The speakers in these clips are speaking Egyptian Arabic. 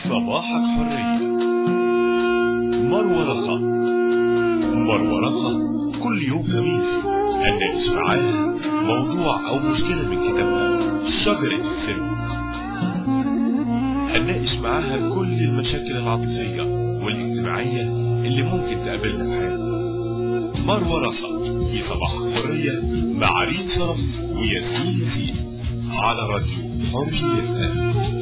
صباحك حرية مروة رخا مروة رخا كل يوم خميس هنناقش معاها موضوع أو مشكلة من كتابها شجرة السم هنناقش معاها كل المشاكل العاطفية والاجتماعية اللي ممكن تقابلنا في حياتنا مروة رخا في صباحك حرية مع ريم شرف وياسمين ياسين على راديو حرية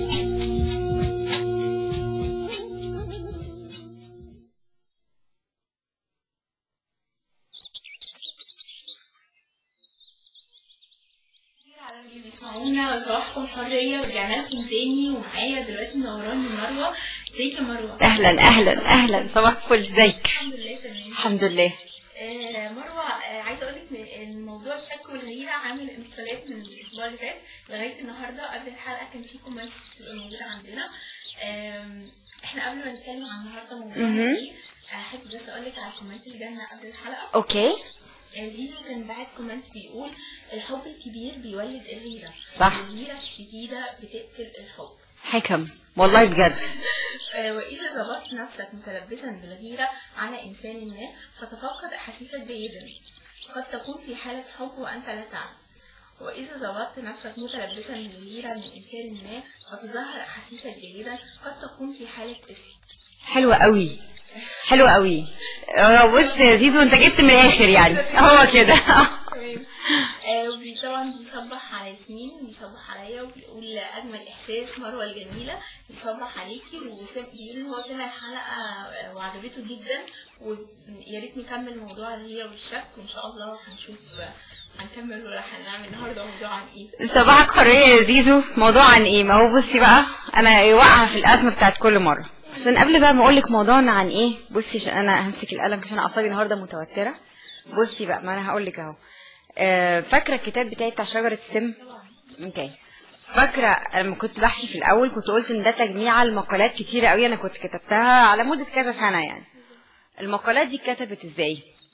على اللي بيسمعونا صباحكم حرية ورجعنا لكم تاني ومعايا دلوقتي منوراني مروة ازيك يا مروة؟ اهلا اهلا اهلا صباح الفل ازيك الحمد لله تمام الحمد لله آه مروة آه عايزة اقول لك ان موضوع الشك والغيرة عامل انقلاب من الاسبوع اللي فات لغاية النهاردة قبل الحلقة كان في كومنتس بتبقى موجودة عندنا آم، احنا قبل ما نتكلم عن النهاردة موضوعنا ايه احب بس اقول لك على الكومنت اللي جالنا قبل الحلقة اوكي آه، زيزو كان باعت كومنت بيقول الحب الكبير بيولد الغيرة صح. الغيرة الشديدة بتقتل الحب حكم والله بجد آه، وإذا ظبطت نفسك متلبسا بالغيرة على إنسان ما فتفقد أحاسيسك جيدا قد تكون في حالة حب وأنت لا تعلم وإذا ظبطت نفسك متلبسا بالغيرة من إنسان ما فتظهر أحاسيسك جيدا قد تكون في حالة اسم حلوة قوي حلوة قوي آه، بص يا زيزو انت جبت من الاخر يعني هو كده تمام آه، وبي- طبعا بيصبح على ياسمين بيصبح عليا وبيقول اجمل احساس مروه الجميله بيصبح عليكي وسم- بيقول ان هو سمع الحلقه آه، وعجبته جدا ويا ريت نكمل موضوع الغيره والشك وان شاء الله هنشوف آه، هنكمل ولا هنعمل النهارده موضوع عن ايه صباحك حرية يا زيزو موضوع عن ايه ما هو بصي بقى انا واقعة في الازمة بتاعت كل مرة بس انا قبل بقى ما اقول لك موضوعنا عن ايه بصي عشان انا همسك القلم عشان اعصابي النهارده متوترة بصي بقى ما انا هقول لك اهو آه، فاكرة الكتاب بتاعي بتاع شجرة السم اوكي فاكرة لما كنت بحكي في الأول كنت قلت إن ده تجميع المقالات كتيرة قوي أنا كنت كتبتها على مدة كذا سنة يعني المقالات دي اتكتبت إزاي؟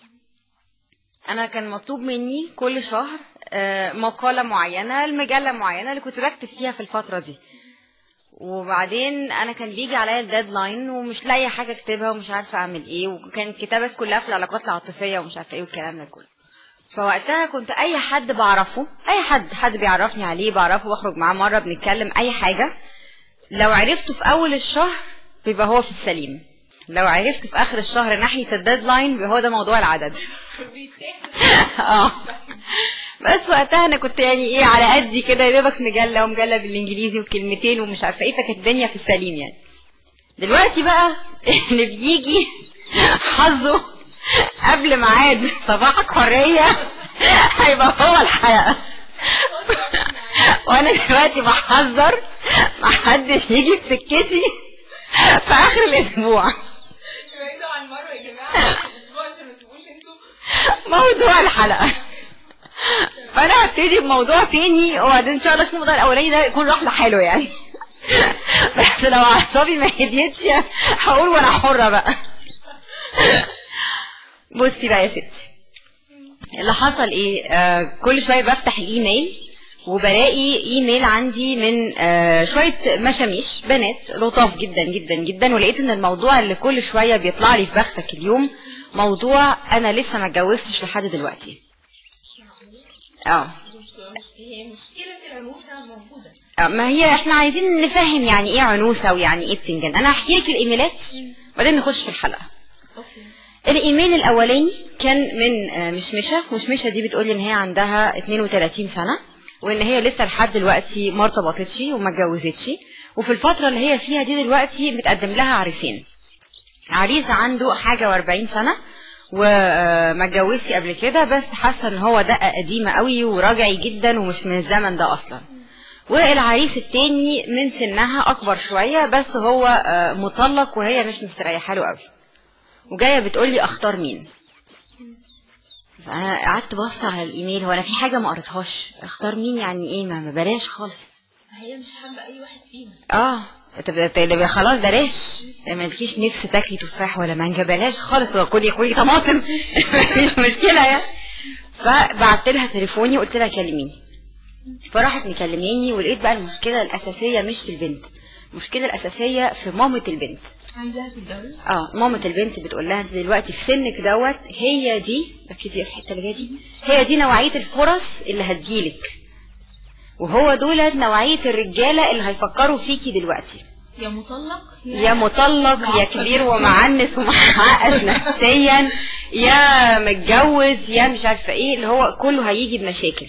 أنا كان مطلوب مني كل شهر آه، مقالة معينة لمجلة معينة اللي كنت بكتب فيها في الفترة دي وبعدين انا كان بيجي عليا الديدلاين ومش لاقيه حاجه اكتبها ومش عارفه اعمل ايه وكان كتابات كلها في العلاقات العاطفيه ومش عارفه ايه والكلام ده كله فوقتها كنت اي حد بعرفه اي حد حد بيعرفني عليه بعرفه واخرج معاه مره بنتكلم اي حاجه لو عرفته في اول الشهر بيبقى هو في السليم لو عرفته في اخر الشهر ناحيه الديدلاين بيبقى هو ده موضوع العدد اه بس وقتها انا كنت يعني ايه على قدي كده يا دوبك مجله ومجله بالانجليزي وكلمتين ومش عارفه ايه فكانت الدنيا في السليم يعني دلوقتي بقى اللي بيجي حظه قبل ميعاد صباحك حريه هيبقى هو الحلقه وانا دلوقتي بحذر محدش يجي في سكتي في اخر الاسبوع بعيدوا عن مروه يا جماعه الاسبوع عشان ما تبقوش انتوا موضوع الحلقه فانا هبتدي بموضوع تاني وبعدين ان شاء الله الموضوع الاولاني ده يكون راح لحاله يعني بس لو اعصابي ما هديتش هقول وانا حره بقى بصي بقى يا ستي اللي حصل ايه آه كل شويه بفتح الايميل وبلاقي ايميل عندي من آه شويه مشاميش بنات لطاف جدا جدا جدا ولقيت ان الموضوع اللي كل شويه بيطلع لي في بختك اليوم موضوع انا لسه ما اتجوزتش لحد دلوقتي اه هي مشكله العنوسه موجوده آه، ما هي احنا عايزين نفهم يعني ايه عنوسه ويعني ايه بتنجان انا هحكي لك الايميلات بعدين نخش في الحلقه اوكي الايميل الاولاني كان من آه، مشمشه مشمشه دي بتقولي ان هي عندها 32 سنه وان هي لسه لحد دلوقتي ما ارتبطتش وما اتجوزتش وفي الفتره اللي هي فيها دي دلوقتي متقدم لها عريسين عريس عنده حاجه و40 سنه وما اتجوزش قبل كده بس حاسه ان هو دقه قديمه قوي وراجعي جدا ومش من الزمن ده اصلا والعريس التاني من سنها اكبر شويه بس هو آه، مطلق وهي مش مستريحه له قوي وجايه بتقول لي اختار مين فانا قعدت بص على الايميل هو انا في حاجه ما قريتهاش اختار مين يعني ايه ما ما بلاش خالص هي مش حابه اي واحد فينا اه طب طب خلاص بلاش مالكيش نفس تاكلي تفاح ولا مانجا بلاش خالص هو كلي كلي طماطم مفيش مشكله يعني فبعت لها تليفوني وقلت لها كلميني فراحت مكلماني ولقيت بقى المشكله الاساسيه مش في البنت المشكله الاساسيه في مامه البنت عايزاها تتجوز اه مامة البنت بتقول لها انت دلوقتي في سنك دوت هي دي ركزي في الحته اللي جايه دي هي دي نوعيه الفرص اللي هتجيلك وهو دول نوعيه الرجاله اللي هيفكروا فيكي دلوقتي يا مطلق يا مطلق يا معقد كبير نفسياً. ومعنس ومعقد نفسيا يا متجوز يا مش عارفه ايه اللي هو كله هيجي بمشاكل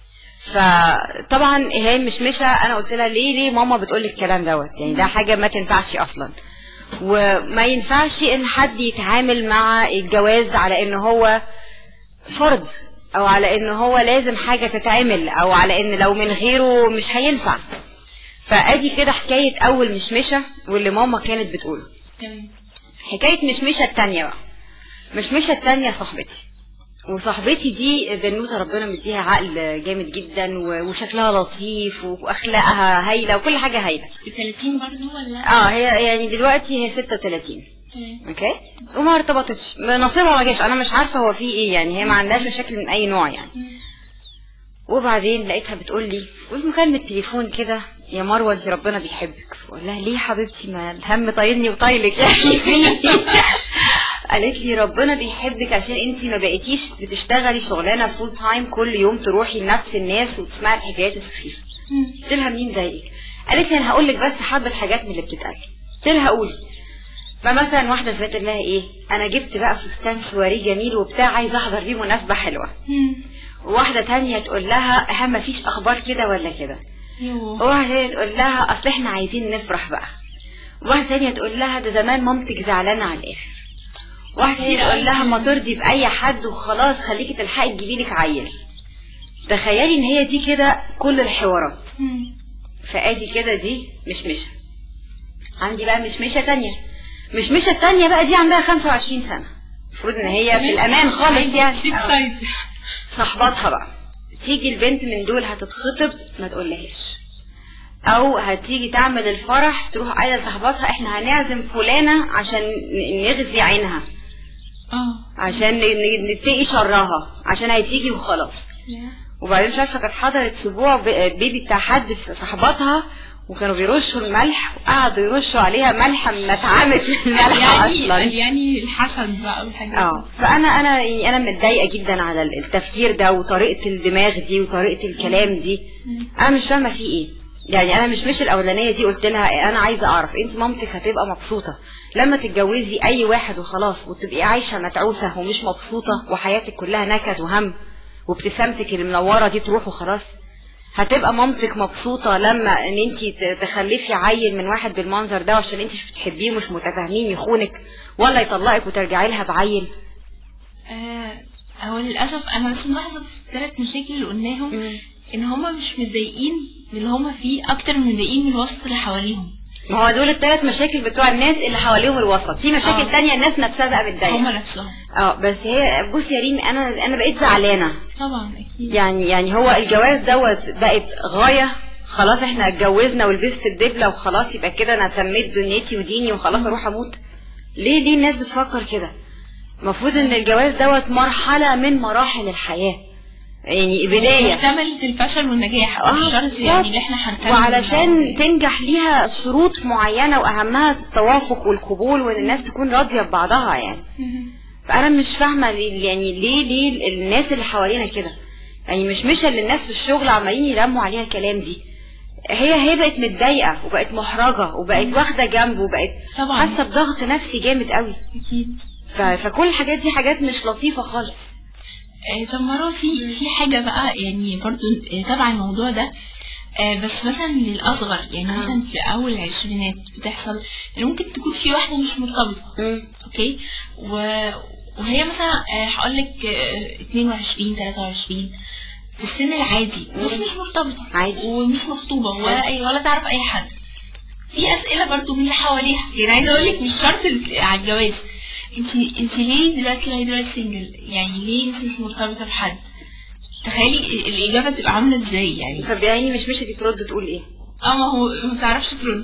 فطبعا هي مش مشى انا قلت لها ليه ليه ماما بتقول لك الكلام دوت يعني ده حاجه ما تنفعش اصلا وما ينفعش ان حد يتعامل مع الجواز على ان هو فرض او على ان هو لازم حاجه تتعمل او على ان لو من غيره مش هينفع فادي كده حكايه اول مشمشه واللي ماما كانت بتقوله تمام حكايه مشمشه التانية بقى مشمشه التانية صاحبتي وصاحبتي دي بنوته ربنا مديها عقل جامد جدا و- وشكلها لطيف واخلاقها هايله وكل حاجه هايله في 30 برضه ولا اه هي يعني دلوقتي هي 36 تمام اوكي وما ارتبطتش نصيبها ما جاش انا مش عارفه هو في ايه يعني هي ما عندهاش مشاكل من اي نوع يعني وبعدين لقيتها بتقول لي وفي مكالمه تليفون كده يا مروه انت ربنا بيحبك بقول لها ليه يا حبيبتي ما الهم طايلني وطايلك يعني قالت لي ربنا بيحبك عشان انت ما بقيتيش بتشتغلي شغلانه فول تايم كل يوم تروحي لنفس الناس وتسمعي الحكايات السخيفه قلت لها مين ضايقك قالت لي انا هقول لك بس حبه حاجات من اللي بتتقال قلت لها قولي فمثلا واحده زميلتي تقول لها ايه انا جبت بقى فستان سواري جميل وبتاع عايزه احضر بيه مناسبه حلوه وواحده تانية تقول لها ها ما فيش اخبار كده ولا كده يوه وواحده تانية تقول لها اصل احنا عايزين نفرح بقى واحده تانية تقول لها ده زمان مامتك زعلانه على الاخر واحده كتير تانية تقول أوي لها ما كده. ترضي باي حد وخلاص خليكي تلحقي تجيبي لك عيل تخيلي ان هي دي كده كل الحوارات فادي كده دي مشمشه عندي بقى مشمشه تانية مشمشه التانية بقى دي عندها 25 سنه المفروض ان هي في الامان خالص يعني سيف آه. سايد صاحباتها بقى تيجي البنت من دول هتتخطب ما تقولهاش او هتيجي تعمل الفرح تروح قايله لصاحباتها احنا هنعزم فلانه عشان ن- نغزي عينها اه عشان ن- ن- نتقي شرها عشان هتيجي وخلاص وبعدين مش عارفه كانت حضرت اسبوع ب- البيبي بتاع حد في صاحباتها وكانوا بيرشوا الملح وقعدوا يرشوا عليها ملح ما اتعمل من الملح يعني اصلا يعني الحسد بقى والحاجات اه فانا انا يعني انا متضايقه جدا على التفكير ده وطريقه الدماغ دي وطريقه الكلام دي انا مش فاهمه في ايه يعني انا مش مش الاولانيه دي قلت لها انا عايزه اعرف انت مامتك هتبقى مبسوطه لما تتجوزي اي واحد وخلاص وتبقي عايشه متعوسه ومش مبسوطه وحياتك كلها نكد وهم وابتسامتك المنوره دي تروح وخلاص هتبقى مامتك مبسوطة لما ان انت تخلفي عيل من واحد بالمنظر ده عشان انت مش بتحبيه ومش متفاهمين يخونك ولا يطلقك وترجعي لها بعيل آه هو للاسف انا بس ملاحظه في الثلاث مشاكل اللي قلناهم ان هما مش متضايقين من اللي هما فيه اكتر من متضايقين من الوسط اللي حواليهم ما هو دول الثلاث مشاكل بتوع الناس اللي حواليهم الوسط في مشاكل آه. تانية الناس نفسها بقى هما متضايقة نفسهم اه بس هي بصي يا ريم انا انا بقيت زعلانة طبعا اكيد يعني يعني هو الجواز دوت بقت غاية خلاص احنا اتجوزنا ولبست الدبلة وخلاص يبقى كده انا تميت دنيتي وديني وخلاص اروح اموت ليه ليه الناس بتفكر كده المفروض ان الجواز دوت مرحلة من مراحل الحياة يعني بداية محتملة الفشل والنجاح آه، مش شرط بالظبط. يعني ان احنا هنكمل وعلشان تنجح ليها شروط معينة وأهمها التوافق والقبول وإن الناس تكون راضية ببعضها يعني فأنا مش فاهمة ليه- يعني ليه ليه الناس اللي حوالينا كده يعني مش مش اللي الناس في الشغل عمالين يرموا عليها الكلام دي هي هي بقت متضايقة وبقت محرجة وبقت واخدة جنب وبقت طبعاً. حاسة بضغط نفسي جامد قوي اكيد ف- فكل الحاجات دي حاجات مش لطيفة خالص آه، طب مرة في في حاجة بقى يعني برضو آه، تبع الموضوع ده آه، بس مثلا للأصغر يعني مثلا في أول العشرينات بتحصل إن ممكن تكون في واحدة مش مرتبطة مم. أوكي و... وهي مثلا آه، هقول لك آه، 22 23 في السن العادي بس مش مرتبطة عادي. ومش مخطوبة ولا أي ولا تعرف أي حد في أسئلة برضو من اللي حواليها يعني عايزة أقول لك مش شرط ال- على الجواز انت انت ليه دلوقتي لغايه دلوقتي سنجل يعني ليه انت مش مرتبطه بحد تخيلي الاجابه تبقى عامله ازاي يعني طب يعني مش مش دي ترد تقول ايه اه ما هو ما بتعرفش ترد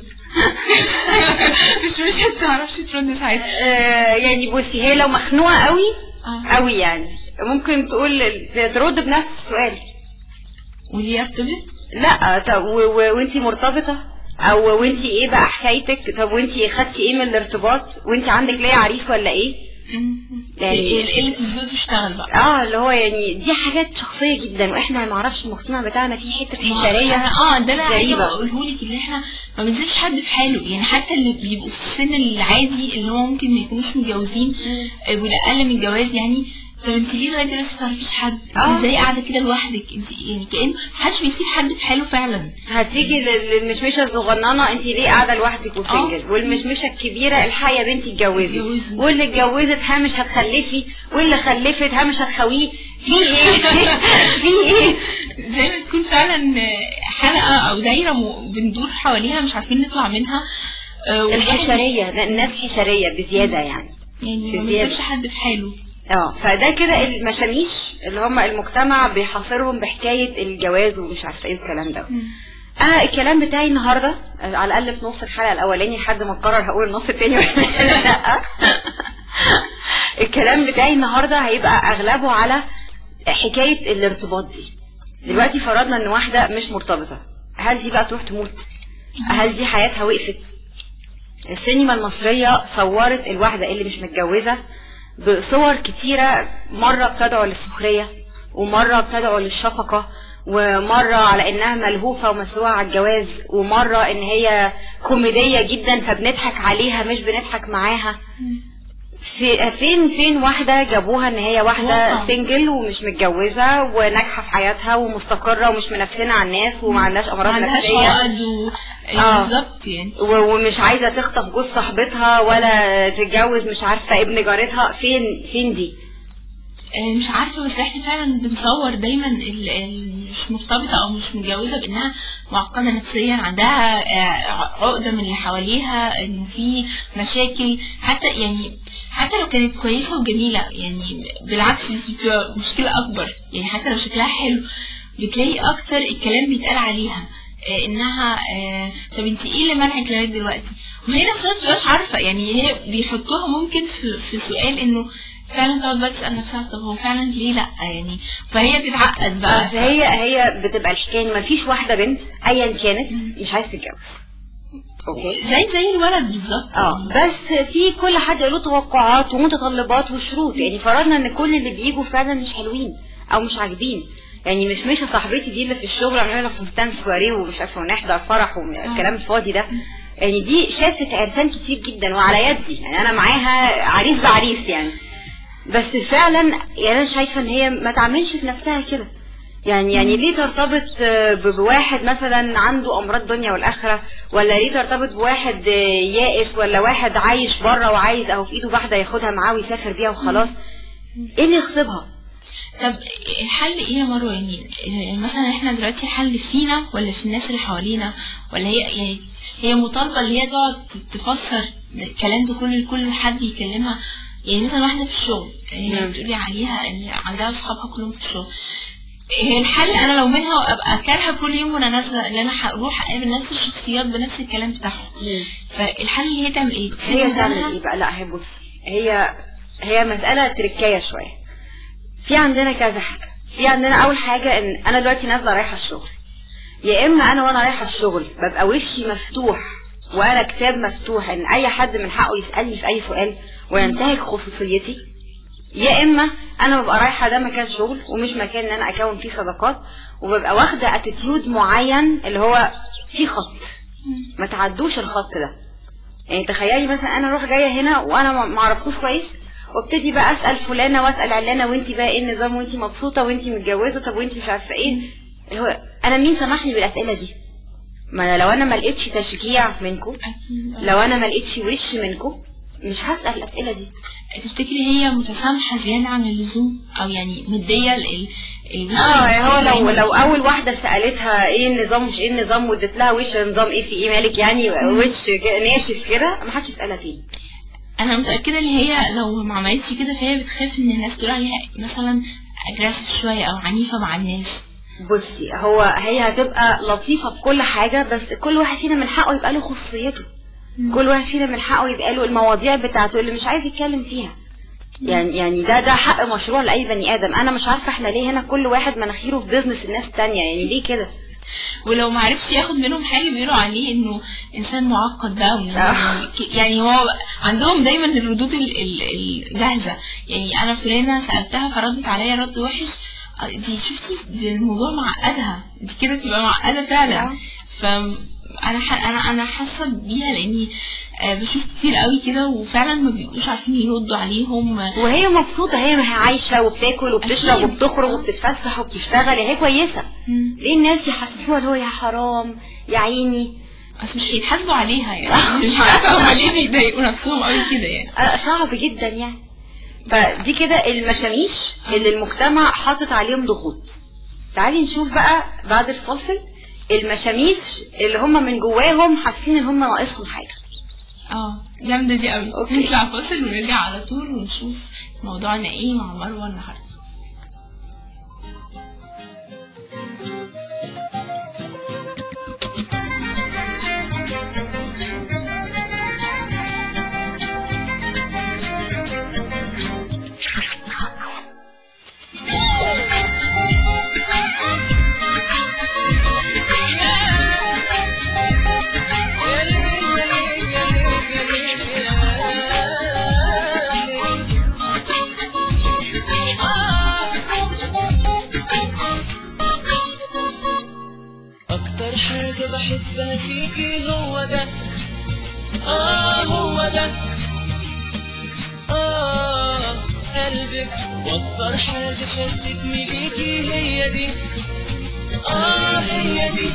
مش مش بتعرفش ترد ساعتها آه، يعني بصي هي لو مخنوقه قوي آه. قوي يعني ممكن تقول ترد بنفس السؤال وليه ارتبط لا طب و- و- وانتي مرتبطه او وانتي ايه بقى حكايتك طب وانتي خدتي ايه من الارتباط وانتي عندك ليه عريس ولا ايه يعني- قله الذوق تشتغل بقى اه اللي هو يعني دي حاجات شخصيه جدا واحنا ما اعرفش المجتمع بتاعنا فيه حته حشريه أنا- اه ده انا عايزه غريبة. اقوله لك ان احنا ما بنسيبش حد في حاله يعني حتى اللي بيبقوا في السن العادي اللي هو ممكن ما يكونوش متجوزين آه، والاقل من الجواز يعني طب انت ليه لغايه دلوقتي ما تعرفيش حد؟ انت آه. ازاي قاعده كده لوحدك؟ انت يعني كأن محدش بيسيب حد في حاله فعلا هتيجي لل- للمشمشه الصغننه انت ليه قاعده لوحدك وسنجل والمشمشه الكبيره الحق يا بنتي اتجوزي اتجوزي. واللي اتجوزت ها مش هتخلفي واللي خلفت ها مش هتخويه في ايه في ايه زي ما تكون فعلا حلقه او دايره م- بندور حواليها مش عارفين نطلع منها آه، والواحد الحشريه لا، الناس حشريه بزياده يعني يعني ما بزيادة. بنسيبش حد في حاله اه فده كده المشاميش اللي هم المجتمع بيحاصرهم بحكايه الجواز ومش عارفه ايه والكلام ده اه الكلام بتاعي النهارده آه، على الاقل في نص الحلقه الاولاني لحد ما اقرر هقول النص التاني ولا لا الكلام بتاعي النهارده هيبقى اغلبه على حكايه الارتباط دي دلوقتي فرضنا ان واحده مش مرتبطه هل دي بقى تروح تموت هل دي حياتها وقفت السينما المصرية صورت الواحدة اللي مش متجوزة بصور كتيرة مرة بتدعو للسخرية ومرة بتدعو للشفقة ومرة على انها ملهوفة ومسروعة على الجواز ومرة ان هي كوميدية جدا فبنضحك عليها مش بنضحك معاها في فين فين واحدة جابوها ان هي واحدة واقع. سنجل ومش متجوزة وناجحة في حياتها ومستقرة ومش منافسنا على الناس وما عندهاش ما امراض عندهاش نفسية عقد و آه. بالظبط يعني و- ومش عايزه تخطف جوز صاحبتها ولا تتجوز مش عارفه ابن جارتها فين فين دي آه، مش عارفه بس احنا فعلا بنصور دايما ال- ال- مش مرتبطه او مش متجوزه بانها معقده نفسيا عندها آه، عقده من اللي حواليها انه في مشاكل حتى يعني حتى لو كانت كويسه وجميله يعني بالعكس دي بتبقى مشكله اكبر يعني حتى لو شكلها حلو بتلاقي اكتر الكلام بيتقال عليها آه، انها آه، طب انت ايه اللي منعك لغايه دلوقتي وهي نفسها ما بتبقاش عارفه يعني هي بيحطوها ممكن في, في سؤال انه فعلا تقعد بقى تسال نفسها طب هو فعلا ليه لا يعني فهي تتعقد بقى بس هي هي بتبقى الحكايه ان مفيش واحده بنت ايا كانت مش عايزه تتجوز اوكي زي زي الولد بالظبط اه بس في كل حد له توقعات ومتطلبات وشروط يعني فرضنا ان كل اللي بيجوا فعلا مش حلوين او مش عاجبين يعني مش مش صاحبتي دي اللي في الشغل عامله لها فستان سواريه ومش عارفه ونحضر فرح والكلام الفاضي ده يعني دي شافت عرسان كتير جدا وعلى يدي يعني انا معاها عريس بعريس يعني بس فعلا يعني انا شايفه ان هي ما تعملش في نفسها كده يعني يعني ليه ترتبط آه، ب- بواحد مثلا عنده امراض دنيا والاخره ولا ليه ترتبط بواحد آه، يائس ولا واحد عايش بره وعايز اهو في ايده واحده ياخدها معاه ويسافر بيها وخلاص ايه اللي يغصبها طب الحل ايه يا مروه يعني يعني مثلا احنا دلوقتي الحل فينا ولا في الناس اللي حوالينا ولا هي يعني هي مطالبه اللي هي تقعد تفسر الكلام ده كله لكل حد يكلمها يعني مثلا واحده في الشغل هي مم. بتقولي عليها ان عندها اصحابها كلهم في الشغل هي الحل انا لو منها ابقى كارهه كل يوم وانا نازله ان انا هروح اقابل نفس الشخصيات بنفس الكلام بتاعهم فالحل اللي هي تعمل ايه؟ تسيب هي مكانها؟ تعمل ايه بقى لا هي بصي هي هي مساله تركيه شويه في عندنا كذا حاجه في عندنا اول حاجه ان انا دلوقتي نازله رايحه الشغل يا اما انا وانا رايحه الشغل ببقى وشي مفتوح وانا كتاب مفتوح ان اي حد من حقه يسالني في اي سؤال وينتهك خصوصيتي يا اما انا ببقى رايحه ده مكان شغل ومش مكان ان انا اكون فيه صداقات وببقى واخده اتيتيود معين اللي هو في خط ما تعدوش الخط ده يعني تخيلي مثلا انا اروح جايه هنا وانا ما ما اعرفكوش كويس وابتدي بقى اسال فلانه واسال علانه وانتي بقى ايه النظام وانتي مبسوطه وانتي متجوزه طب وانتي مش عارفه ايه اللي هو انا مين سمحني بالاسئله دي ما أنا لو انا ما لقيتش تشجيع منكم أكيد. لو انا ما لقيتش وش منكم مش هسال الاسئله دي تفتكري هي متسامحة زيادة عن اللزوم أو يعني مدية ال- ال- الوش اه يعني هو زي لو ما- لو اول واحده سالتها ايه النظام مش ايه النظام واديت لها وش نظام ايه في ايه مالك يعني وش كده- ناشف كده ما حدش يسالها تاني أنا متأكدة إن هي لو ما عملتش كده فهي بتخاف إن الناس تقول عليها مثلا أجريسيف شوية أو عنيفة مع الناس بصي هو هي هتبقى لطيفة في كل حاجة بس كل واحد فينا من حقه يبقى له خصوصيته كل واحد فينا من حقه يبقى له المواضيع بتاعته اللي مش عايز يتكلم فيها يعني يعني ده ده حق مشروع لأي بني آدم أنا مش عارفة احنا ليه هنا كل واحد مناخيره في بيزنس الناس التانية يعني ليه كده ولو ما عرفش ياخد منهم حاجه بيقولوا عليه انه انسان معقد بقى وإنه آه. ك- يعني هو عندهم دايما الردود ال- ال- الجاهزه يعني انا فلانه سالتها فردت عليا رد وحش آه، دي شفتي دي الموضوع معقدها دي كده تبقى معقده فعلا آه. ف انا ح... انا انا حاسه بيها لاني آه، بشوف كتير قوي كده وفعلا ما بيبقوش عارفين يردوا عليهم آه، وهي مبسوطه هي ما هي عايشه وبتاكل وبتشرب أكيد. وبتخرج وبتتفسح وبتشتغل هي كويسه مم. ليه الناس يحسسوها اللي هو يا حرام يا عيني بس مش هيتحاسبوا عليها يعني مش عارفه هما ليه بيضايقوا نفسهم قوي كده يعني آه، صعب جدا يعني فدي كده المشاميش اللي المجتمع حاطط عليهم ضغوط تعالي نشوف بقى بعد الفاصل المشاميش اللي هم من جواهم حاسين ان هم ناقصهم حاجه اه جامده دي قوي أوكي. نطلع فاصل ونرجع على طول ونشوف موضوعنا ايه مع مروه النهارده أكتر حاجة بحبها فيكي هو ده آه هو ده آه قلبك وأكتر حاجة شدتني ليكي هي دي آه هي دي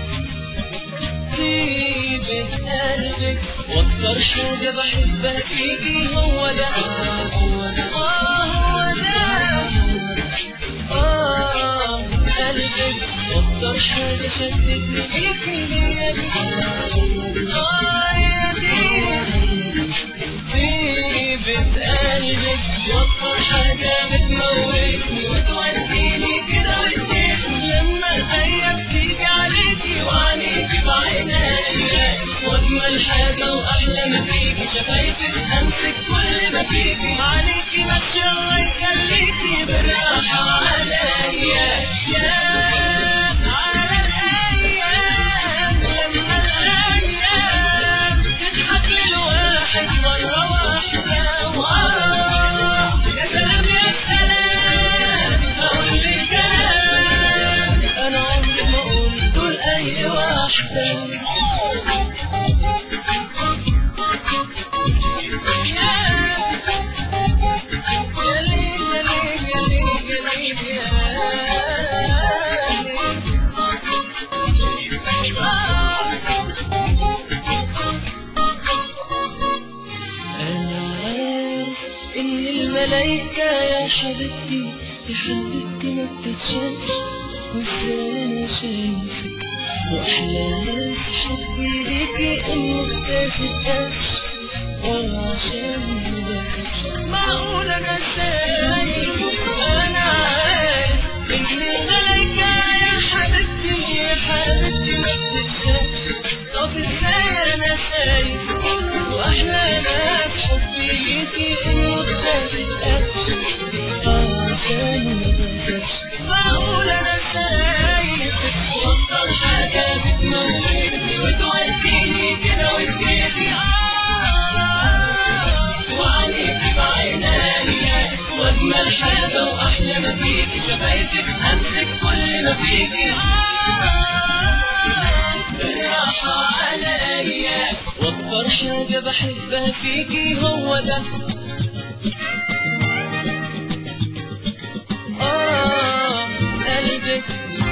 طيبة قلبك وأكتر حاجة بحبها فيكي هو ده آه هو ده آه هو ده آه قلبك أكتر حاجة شدتني ليكي هي دي آه هي دي طيبة قلبك وأكتر حاجة بتموتني وتوديني كده وتديني لما الأيام بتيجي عليكي وعينيكي بعينيا وأجمل حاجة وأحلى ما فيكي شفايفك أمسك كل ما فيكي عليكي ماشية الله يخليكي بالراحة عليا يا على الأيام لما الأيام تضحك للواحد مرة واحدة وآه يا سلام يا سلام هقول لك كلام أنا عمري ما قلته لأي واحدة يا ليل يا ليل يا ليل يا ليل يا ليل أنا عارف إن الملايكة يا حبيبتي يا حبيبتي ما بتتشافش وإزاي أنا شايفك وأحلى في حبي ليكي إنك تاخد قفش ولا عشان ما بخافش معقول أنا شايف أنا عارف إن الملايكة يا حبيبتي يا حبيبتي ما بتتشافش طب إزاي أنا شايف واحلى انا في حبي ليكي انه اتاخد قفش عشان ما بنساش معقول انا شايفك وافضل حاجه بتموتني وتوديني كده وتجيبي وعينيكي بعينيا واجمل حاجه واحلى ما فيكي شفايفك امسك كل ما فيكي بالراحة عليا واكتر حاجة بحبها فيكي هو ده آه قلبك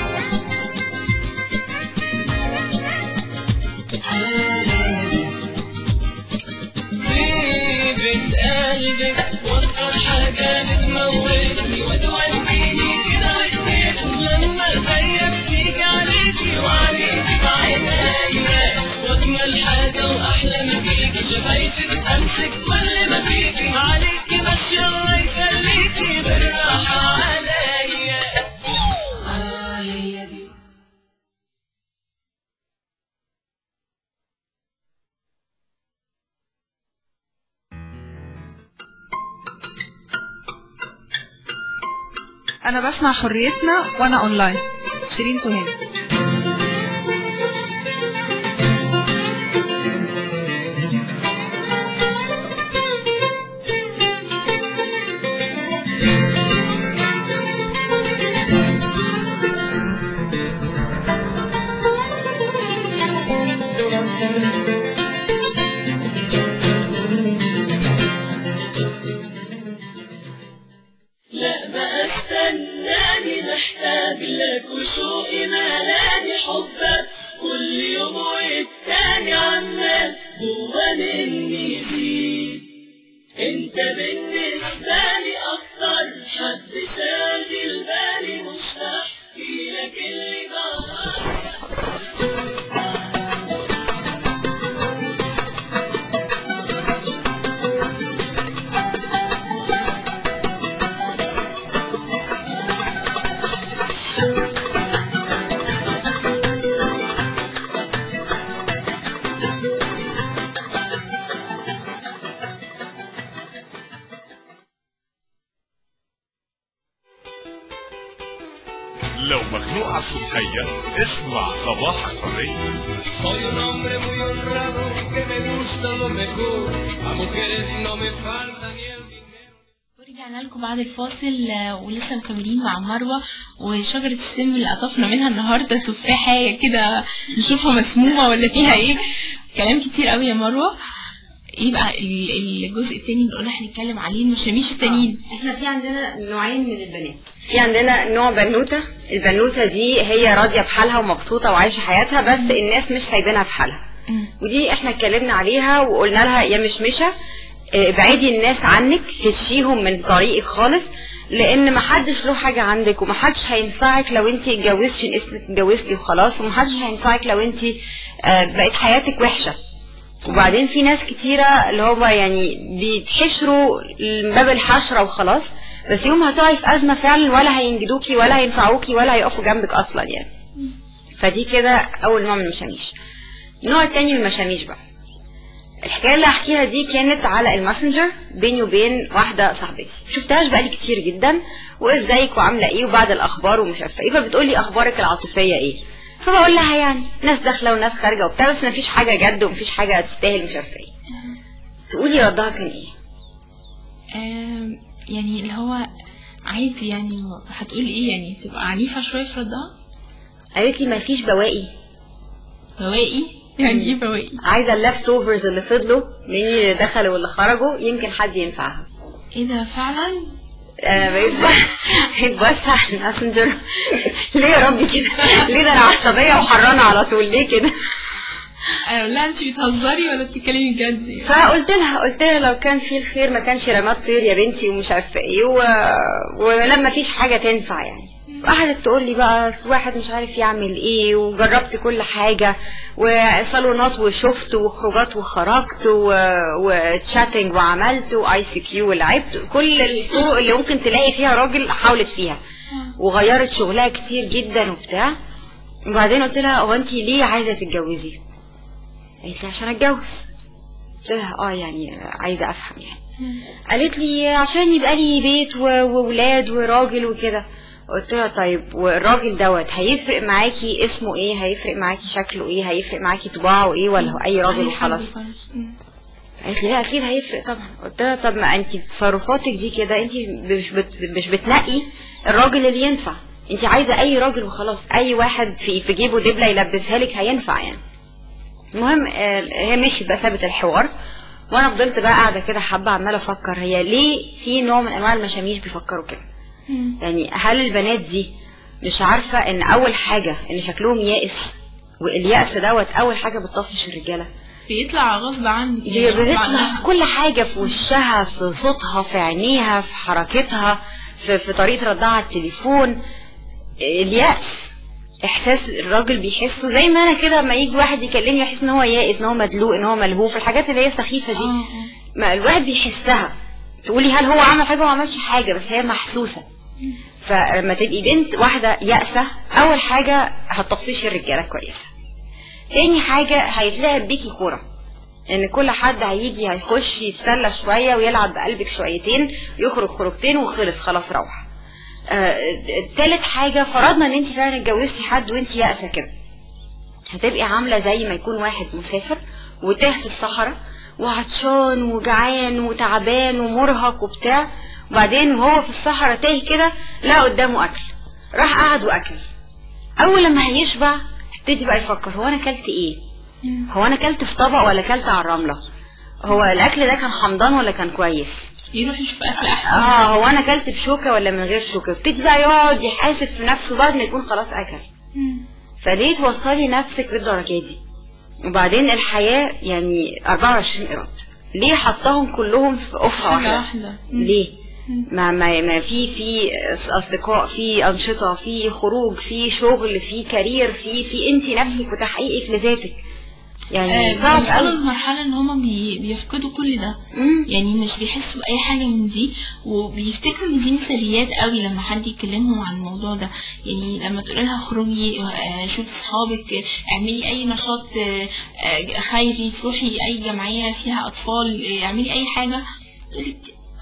طيبة قلبك واكتر حاجة بتموتني وتوديني كده وتديني لما الغيب بتيجي عليكي وعليكي بعينيا واجمل حاجة واحلى ما فيكي شفايفك امسك كل ما فيكي عليكي ماشية الله يخليكي بالراحة عليا آه هي دي انا بسمع حريتنا وانا اونلاين شيرين تهاني لو مخنوق على الصبحية اسمع صباح حرية Soy un hombre muy honrado que me gusta lo mejor. A mujeres no me falta ni el dinero. ورجعنا لكم بعد الفاصل آه، ولسه مكملين مع مروة وشجرة السم اللي قطفنا منها النهاردة تفاحة كده نشوفها مسمومة ولا فيها ايه كلام كتير قوي يا مروة يبقى ال- الجزء التاني اللي قلنا هنتكلم عليه المشاميش التانيين احنا في عندنا نوعين من البنات في عندنا نوع بنوته البنوته دي هي راضيه بحالها ومبسوطه وعايشه حياتها بس الناس مش سايبينها في حالها ودي احنا اتكلمنا عليها وقلنا لها يا مشمشه اه، ابعدي الناس عنك هشيهم من طريقك خالص لان محدش له حاجه عندك ومحدش هينفعك لو انت اتجوزتي عشان اسمك اتجوزتي وخلاص ومحدش هينفعك لو انت اه، بقت حياتك وحشه وبعدين في ناس كتيرة اللي هو يعني بيتحشروا من باب الحشرة وخلاص بس يوم هتقعي في أزمة فعلا ولا هينجدوكي ولا هينفعوكي ولا هيقفوا جنبك أصلا يعني فدي كده أول نوع من المشاميش النوع التاني من المشاميش بقى الحكاية اللي هحكيها دي كانت على الماسنجر بيني وبين واحدة صاحبتي شفتهاش بقالي كتير جدا وازيك وعاملة ايه وبعد الأخبار ومش عارفة ايه فبتقولي أخبارك العاطفية ايه فبقول لها يعني ناس داخلة وناس خارجة وبتاع بس مفيش حاجة جد ومفيش حاجة تستاهل مش عارفة ايه تقولي ردها كان ايه آم، يعني اللي هو عادي يعني هتقول ايه يعني تبقى عنيفة شوية في ردها قالت لي مفيش بواقي بواقي يعني ايه بواقي عايزة اللفت اوفرز اللي فضلوا مني اللي دخلوا واللي خرجوا يمكن حد ينفعها ايه ده فعلا انا بقيت بقيت بص على الماسنجر ليه يا ربي كده ليه ده انا عصبيه وحرانه على طول ليه كده آه، لا انت بتهزري ولا بتتكلمي جد يعني؟ فقلت لها قلت لها لو كان في الخير ما كانش رمات طير يا بنتي ومش عارفه ايه و... ولما فيش حاجه تنفع يعني قعدت تقول لي بقى أصل واحد مش عارف يعمل ايه وجربت كل حاجه وصالونات وشفت وخروجات وخرجت و... وتشاتنج وعملت واي سي كيو ولعبت كل الطرق اللي ممكن تلاقي فيها راجل حاولت فيها وغيرت شغلها كتير جدا وبتاع وبعدين قلت لها هو انت ليه عايزه تتجوزي قالت لي عشان اتجوز قلت لها اه يعني عايزه افهم يعني قالت لي عشان يبقى لي بيت و- وولاد وراجل وكده قلت لها طيب والراجل دوت هيفرق معاكي اسمه ايه هيفرق معاكي شكله ايه هيفرق معاكي طباعه ايه ولا هو اي راجل أي حد وخلاص وخلاص. مم. قالت لي لا اكيد هيفرق طبعا قلت لها طب ما انت تصرفاتك دي كده انت مش بت مش بتنقي الراجل اللي ينفع انت عايزه اي راجل وخلاص اي واحد في في جيبه دبله يلبسها لك هينفع يعني المهم آه، هي مشيت بقى سابت الحوار وانا فضلت بقى قاعده كده حابه عماله افكر هي ليه في نوع من انواع المشاميش بيفكروا كده يعني هل البنات دي مش عارفه ان اول حاجه ان شكلهم يائس واليأس دوت اول حاجه بتطفش الرجاله بيطلع غصب عني بي- يعني غصب بتطلع عنها. في كل حاجة في وشها في صوتها في عينيها في حركتها في, في طريقة ردها على التليفون اليأس احساس الراجل بيحسه زي ما انا كده لما يجي واحد يكلمني يحس ان هو يائس ان هو مدلوق ان هو ملهوف الحاجات اللي هي السخيفة دي آه، ما الواحد بيحسها تقولي هل هو عمل حاجة وما عملش حاجة بس هي محسوسة فلما تبقي بنت واحدة يأسة أول حاجة هتطفشي الرجالة كويسة تاني حاجة هيتلعب بيكي كورة ان كل حد هيجي هيخش يتسلى شويه ويلعب بقلبك شويتين يخرج خروجتين وخلص خلاص روح آه تالت حاجه فرضنا ان انت فعلا اتجوزتي حد وانت يائسه كده هتبقي عامله زي ما يكون واحد مسافر وتاه في الصحراء وعطشان وجعان وتعبان ومرهق وبتاع وبعدين وهو في الصحراء تاه كده لا قدامه اكل راح قعد واكل اول لما هيشبع يبتدي بقى يفكر هو انا اكلت ايه هو انا اكلت في طبق ولا اكلت على الرمله هو الاكل ده كان حمضان ولا كان كويس يروح يشوف اكل احسن اه هو انا اكلت بشوكه ولا من غير شوكه يبتدي بقى يقعد يحاسب في نفسه بعد ما يكون خلاص اكل فليه توصلي نفسك للدرجه دي وبعدين الحياه يعني 24 قيراط ليه حطهم كلهم في قفه حاجه واحده واحده ليه ما ما ما في في اصدقاء في انشطه في خروج في شغل في كارير في في انت نفسك وتحقيقك لذاتك يعني آه، صعب بيوصلوا قوي لمرحلة ان هما بي بيفقدوا كل ده مم. يعني مش بيحسوا بأي حاجة من دي وبيفتكروا ان دي مثاليات قوي لما حد يكلمهم عن الموضوع ده يعني لما تقول لها اخرجي آه، شوفي اصحابك آه، اعملي اي نشاط آه، آه، خيري تروحي اي جمعية فيها اطفال آه، اعملي اي حاجة تقولك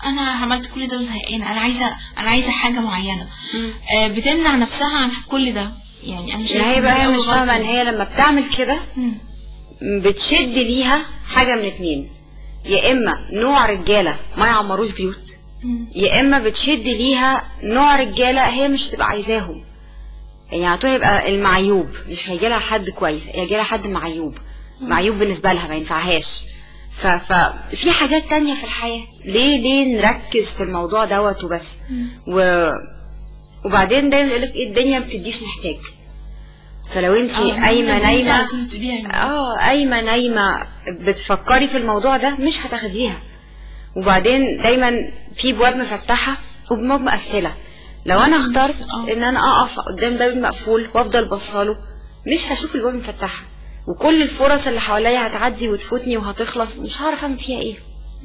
انا عملت كل ده وزهقانه انا عايزه انا عايزه حاجه معينه آه بتمنع نفسها عن كل ده يعني انا شايفه ما هي إن بقى دي هي أول مش فاهمه غلطة. ان هي لما بتعمل كده مم. بتشد ليها حاجه من اتنين يا اما نوع رجاله ما يعمروش بيوت مم. يا اما بتشد ليها نوع رجاله هي مش هتبقى عايزاهم يعني على طول يبقى المعيوب مش هيجي لها حد كويس هيجي لها حد معيوب معيوب بالنسبه لها ما ينفعهاش ف... ففي حاجات تانية في الحياه ليه ليه نركز في الموضوع دوت وبس و... وبعدين دايما يقول لك ايه الدنيا ما بتديش محتاج فلو انت آه، قايمه لازم أنت على نايمه طول تبيعي من- اه قايمه نايمه بتفكري في الموضوع ده مش هتاخديها وبعدين دايما في ابواب مفتحه وابواب مقفله لو انا اخترت آه. ان انا اقف قدام باب مقفول وافضل بصاله مش هشوف الابواب مفتحه وكل الفرص اللي حواليا هتعدي وتفوتني وهتخلص مش هعرف اعمل فيها ايه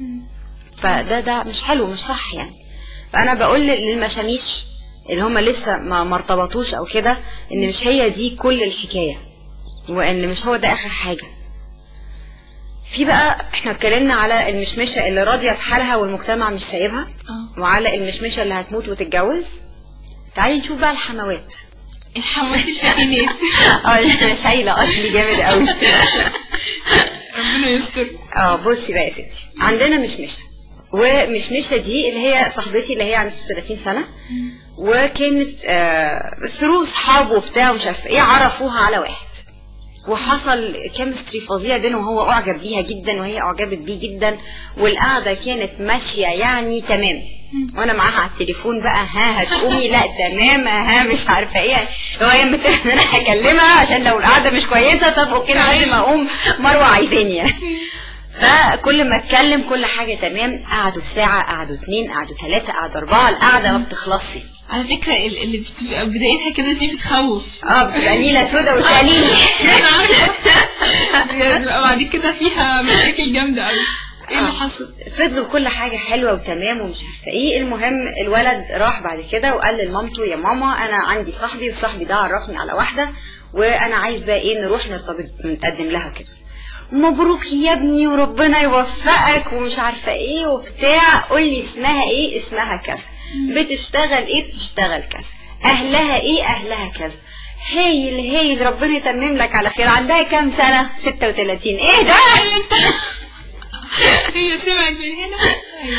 فده ده مش حلو مش صح يعني فانا بقول للمشاميش اللي هم لسه ما ما ارتبطوش او كده ان مش هي دي كل الحكايه وان مش هو ده اخر حاجه في بقى احنا اتكلمنا على المشمشه اللي راضيه بحالها والمجتمع مش سايبها اه وعلى المشمشه اللي هتموت وتتجوز تعالي نشوف بقى الحموات الحموات الفتينات اه انا شايله اصلي جامد قوي ربنا يستر اه بصي بقى يا ستي عندنا مشمشه ومشمشه دي اللي هي صاحبتي اللي هي عندها 36 سنه وكانت آه ثرو صحاب وبتاع ومش عارفه ايه عرفوها على واحد وحصل كيمستري فظيع بينه وهو اعجب بيها جدا وهي اعجبت بيه جدا والقعده كانت ماشيه يعني تمام وانا معاها على التليفون بقى ها هتقومي لا تمام ها مش عارفه ايه لو هي متفقه ان انا هكلمها عشان لو القعده مش كويسه طب اوكي انا قبل ما اقوم مروه عايزاني يعني فكل ما اتكلم كل حاجه تمام قعدوا ساعه قعدوا اتنين قعدوا ثلاثه قعدوا اربعه القعده ما بتخلصش على فكرة ال- اللي بتبقى بدايتها كده دي بتخوف اه بتبقى نيله سودا وساليني انا عارفة بتبقى بعد كده فيها مشاكل جامدة قوي ايه اللي حصل؟ فضلوا كل حاجة حلوة وتمام ومش عارفة ايه المهم الولد راح بعد كده وقال لمامته يا ماما انا عندي صاحبي وصاحبي ده عرفني على واحدة وانا عايز بقى ايه نروح نرتبط نتقدم لها كده مبروك يا ابني وربنا يوفقك ومش عارفة ايه وبتاع قول لي اسمها ايه اسمها كذا بتشتغل ايه بتشتغل كذا اهلها ايه اهلها كذا هايل هايل ربنا يتمم لك على خير عندها كام سنة 36 ايه ده هي سمعت من هنا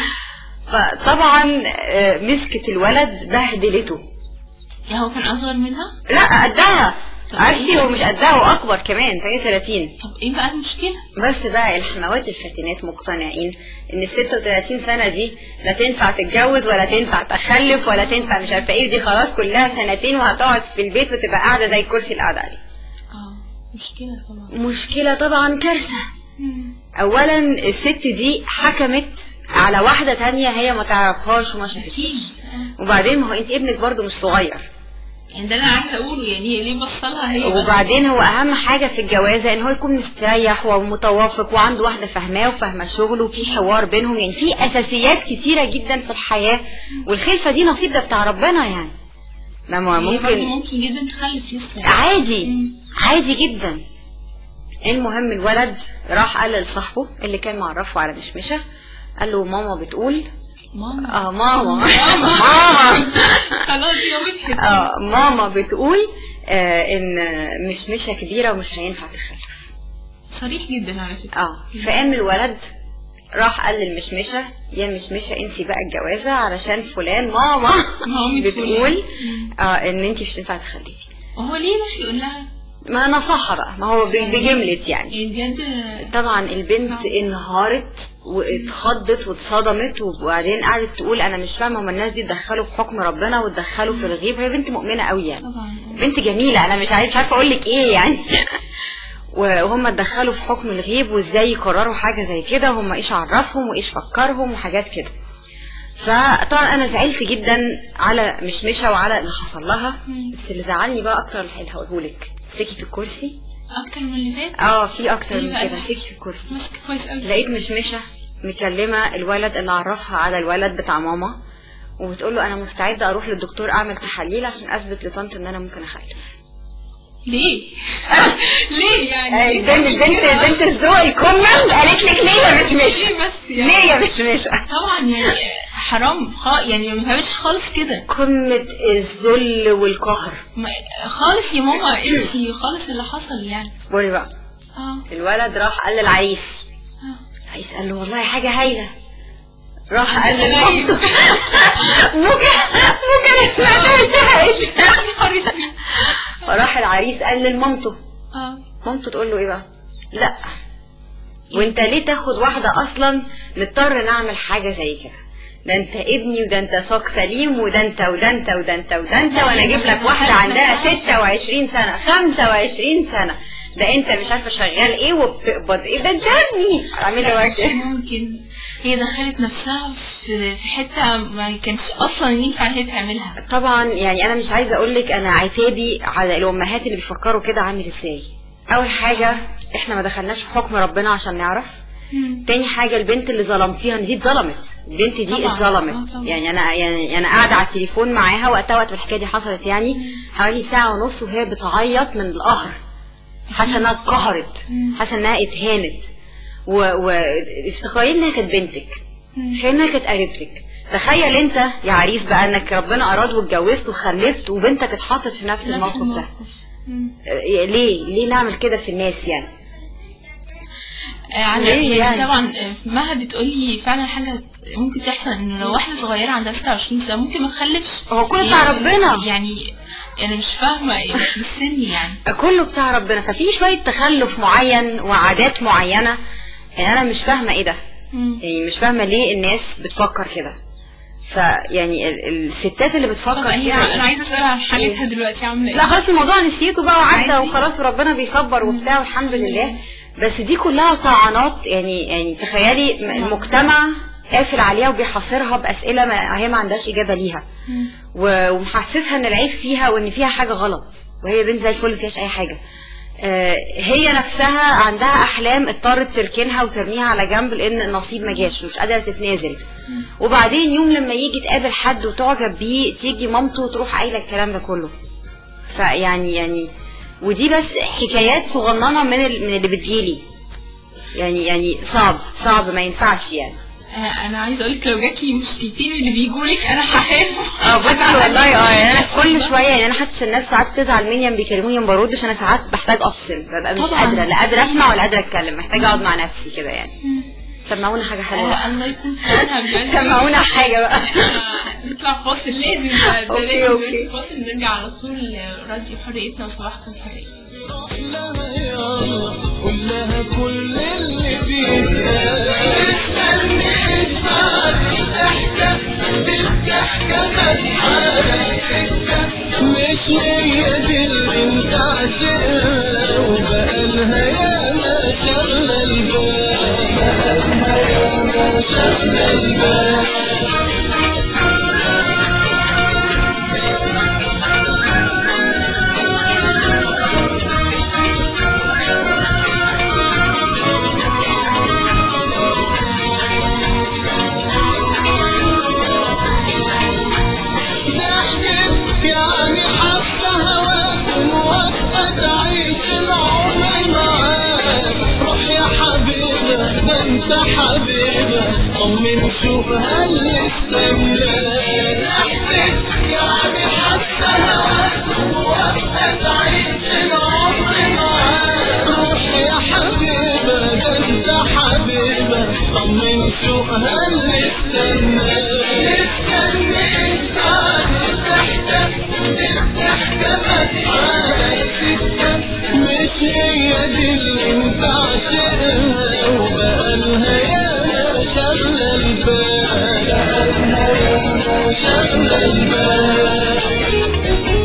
فطبعا آه، مسكت الولد بهدلته يا هو كان اصغر منها؟ لا قدها طب عرفتي إيه؟ هو مش قدها هو اكبر كمان فهي 30 طب ايه بقى المشكلة؟ بس بقى الحموات الفاتنات مقتنعين ان ال 36 سنه دي لا تنفع تتجوز ولا تنفع تخلف ولا تنفع مش عارفه ايه ودي خلاص كلها سنتين وهتقعد في البيت وتبقى قاعده زي الكرسي اللي قاعده عليه اه مشكلة طبعا مشكله طبعا كارثه اولا الست دي حكمت على واحده تانية هي ما تعرفهاش وما اكيد شافتهاش آه. وبعدين ما هو انت ابنك برضو مش صغير يعني ده اللي انا عايزة اقوله يعني هي ليه بصلها هي بس وبعدين هو اهم حاجه في الجوازه ان هو يكون مستريح ومتوافق وعنده واحده فاهماه وفاهمه شغله وفي حوار بينهم يعني في اساسيات كتيره جدا في الحياه والخلفه دي نصيب ده بتاع ربنا يعني ما ما هي برضه ممكن ممكن جدا تخلف لسه يعني. عادي عادي جدا المهم الولد راح قال لصاحبه اللي كان معرفه على مشمشه قال له ماما بتقول ماما اه ماما ماما. ماما خلاص يا وضحت اه ماما بتقول آه ان مشمشه كبيره ومش هينفع تخلف صريح جدا على فكرة اه فقام الولد راح قال للمشمشه يا مشمشه انسي بقى الجوازه علشان فلان ماما مامة بتقول فلان. اه ان انت مش هتنفع تخلفي وهو ليه راح يقول لها ما نصحها بقى ما هو ب- بجملة يعني يعني بجد طبعا البنت صعب. انهارت واتخضت واتصدمت وبعدين قعدت تقول انا مش فاهمه هما الناس دي اتدخلوا في حكم ربنا واتدخلوا في الغيب هي بنت مؤمنه قوي يعني طبعا بنت جميلة أنا مش عارف مش عارفة أقول لك إيه يعني وهم اتدخلوا في حكم الغيب وإزاي يقرروا حاجة زي كده وهم إيش عرفهم وإيش فكرهم وحاجات كده فطبعا أنا زعلت جدا على مشمشة وعلى اللي حصل لها بس اللي زعلني بقى أكتر اللي هقوله لك امسكي في الكرسي اكتر من اللي فات اه في أكتر إيه من بقى كده اللي امسكي حصل؟ في الكرسي ماسكه كويس قوي لقيت مشمشة مكلمة الولد اللي عرفها على الولد بتاع ماما وبتقول له أنا مستعدة أروح للدكتور أعمل تحاليل عشان أثبت لطنط إن أنا ممكن أخلف ليه؟ ليه يعني؟ البنت البنت البنت صدوق الكمل قالت لك ليه يا مشمشة ليه بس يعني؟ ليه يا مشمشة طبعا يعني حرام خ... يعني ما تعملش خالص كده قمة الذل والقهر ما... خالص يا ماما انسي خالص اللي حصل يعني اصبري بقى اه الولد راح قال للعريس آه. العريس قال له والله حاجة هايلة راح قال هايلة. لمامته ممكن ممكن انا سمعتها شهقت نهار اسود. فراح العريس قال لمامته اه مامته تقول له ايه بقى لا وانت ليه تاخد واحدة اصلا نضطر نعمل حاجة زي كده ده انت ابني وده انت ساق سليم وده انت وده انت وده انت وده انت وانا اجيب لك واحدة عندها 26 سنة 25 سنة ده انت مش عارفة شغال ايه وبتقبض ايه ده انت ابني اعمل له مش كده ممكن هي دخلت نفسها في في حته ما كانش اصلا ينفع ان هي تعملها طبعا يعني انا مش عايزه اقول لك انا عتابي على الامهات اللي بيفكروا كده عامل ازاي اول حاجه احنا ما دخلناش في حكم ربنا عشان نعرف تاني حاجه البنت اللي ظلمتيها ان دي اتظلمت البنت دي طبعاً. اتظلمت آه طبعاً. يعني انا يعني انا قاعده على التليفون معاها وقتها وقت ما الحكايه دي حصلت يعني حوالي ساعه ونص وهي بتعيط من القهر حاسه انها اتقهرت حاسه انها اتهانت و... و... افتكري انها كانت بنتك تخيل انها كانت قريبتك تخيل انت يا عريس بقى انك ربنا اراد واتجوزت وخلفت وبنتك اتحطت في نفس نفس الموقف ده الموقف مم. آه، ليه ليه نعمل كده في الناس يعني آه، على ليه يعني, يعني؟ طبعا آه، مها بتقولي فعلا حاجه ممكن تحصل انه لو واحده صغيره عندها 26 سنه ممكن ما تخلفش هو كله بتاع يعني- ربنا. يعني انا مش فاهمه مش بالسن يعني كله بتاع ربنا ففي شويه تخلف معين وعادات معينه يعني انا مش فاهمه ايه ده مم. يعني مش فاهمه ليه الناس بتفكر كده فيعني ال- الستات اللي طب بتفكر هي كده انا عايزه اسال عن حالتها دلوقتي عامله ايه لا خلاص الموضوع نسيته بقى وعدى عادي. وخلاص وربنا بيصبر وبتاع والحمد لله بس دي كلها طعنات يعني يعني تخيلي م- المجتمع قافل عليها وبيحاصرها باسئله ما هي ما عندهاش اجابه ليها و- ومحسسها ان العيب فيها وان فيها حاجه غلط وهي بنت زي الفل ما فيهاش اي حاجه آه، هي نفسها عندها احلام اضطرت تركنها وترميها على جنب لان النصيب ما جاش ومش قادره تتنازل وبعدين يوم لما يجي تقابل حد وتعجب بيه تيجي مامته تروح قايله الكلام ده كله فيعني يعني ودي بس حكايات صغننه من ال- من اللي بتجيلي يعني يعني صعب صعب ما ينفعش يعني آه، انا عايزه اقول لك لو جاتلي مشكلتين من اللي بيجوا لك انا هخاف اه بصي والله اه يعني انا كل شويه يعني انا حتى الناس ساعات بتزعل مني لما بيكلموني ما بردش انا ساعات بحتاج افصل ببقى مش طبعاً. قادره لا قادره اسمع ولا قادره اتكلم محتاجه اقعد مع نفسي كده يعني سمعونا حاجه حلوه آه، الله يكون في عونها بجد سمعونا حاجه بقى آه، نطلع فاصل لازم بقى ده أوكي، لازم أوكي. دلوقتي فاصل نرجع على طول آه، راديو حريتنا وصباحكم حريه لها يلا قول لها كل اللي بيتقال استني بعد الضحكة الضحكة مسحالة سكة مش هي دي اللي انت عاشقها وبقالها ياما شغلة البال بقالها ياما شغلة البال ضحكت يعني حاسة هواك وموافقة تعيش العمر معاك روح يا حبيبة ده انت حبيبة طمن شوف هل استناك ضحكت يعني حاسة هواك وموافقة تعيش العمر معاك روح يا حبيبة ده انت حبيبة طمن شوف هل استناك استنيت الضحكة الضحكة مسحالة سكة مش هي دي اللي انت عاشقها وبقالها ياما شغلة البال بقالها ياما شغلة البال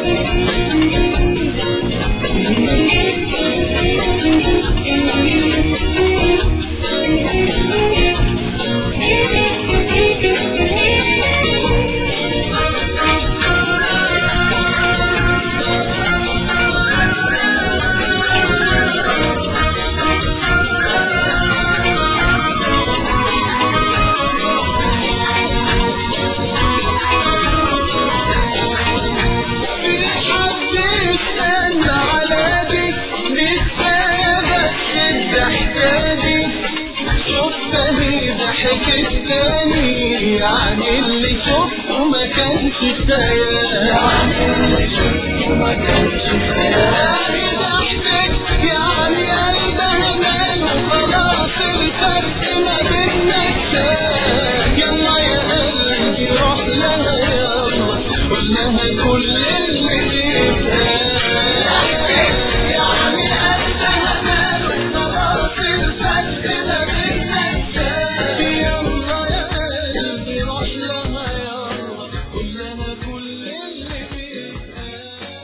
في حد يستنى على دي دي كفاية بس الضحكة دي شفت هي ضحكت تاني يعني اللي شفته ما كانش خيال يعني اللي شفته ما كانش خيال ضحكت يعني قلبها ماله خلاص الفرق ما بينا اتشال يلا يا قلبي روح لها يلا قول لها كل اللي بيتقال يعني قلبها ماله خلاص الفرق ما بينا اتشال يلا يا قلبي روح لها يلا قول لها كل اللي بيتقال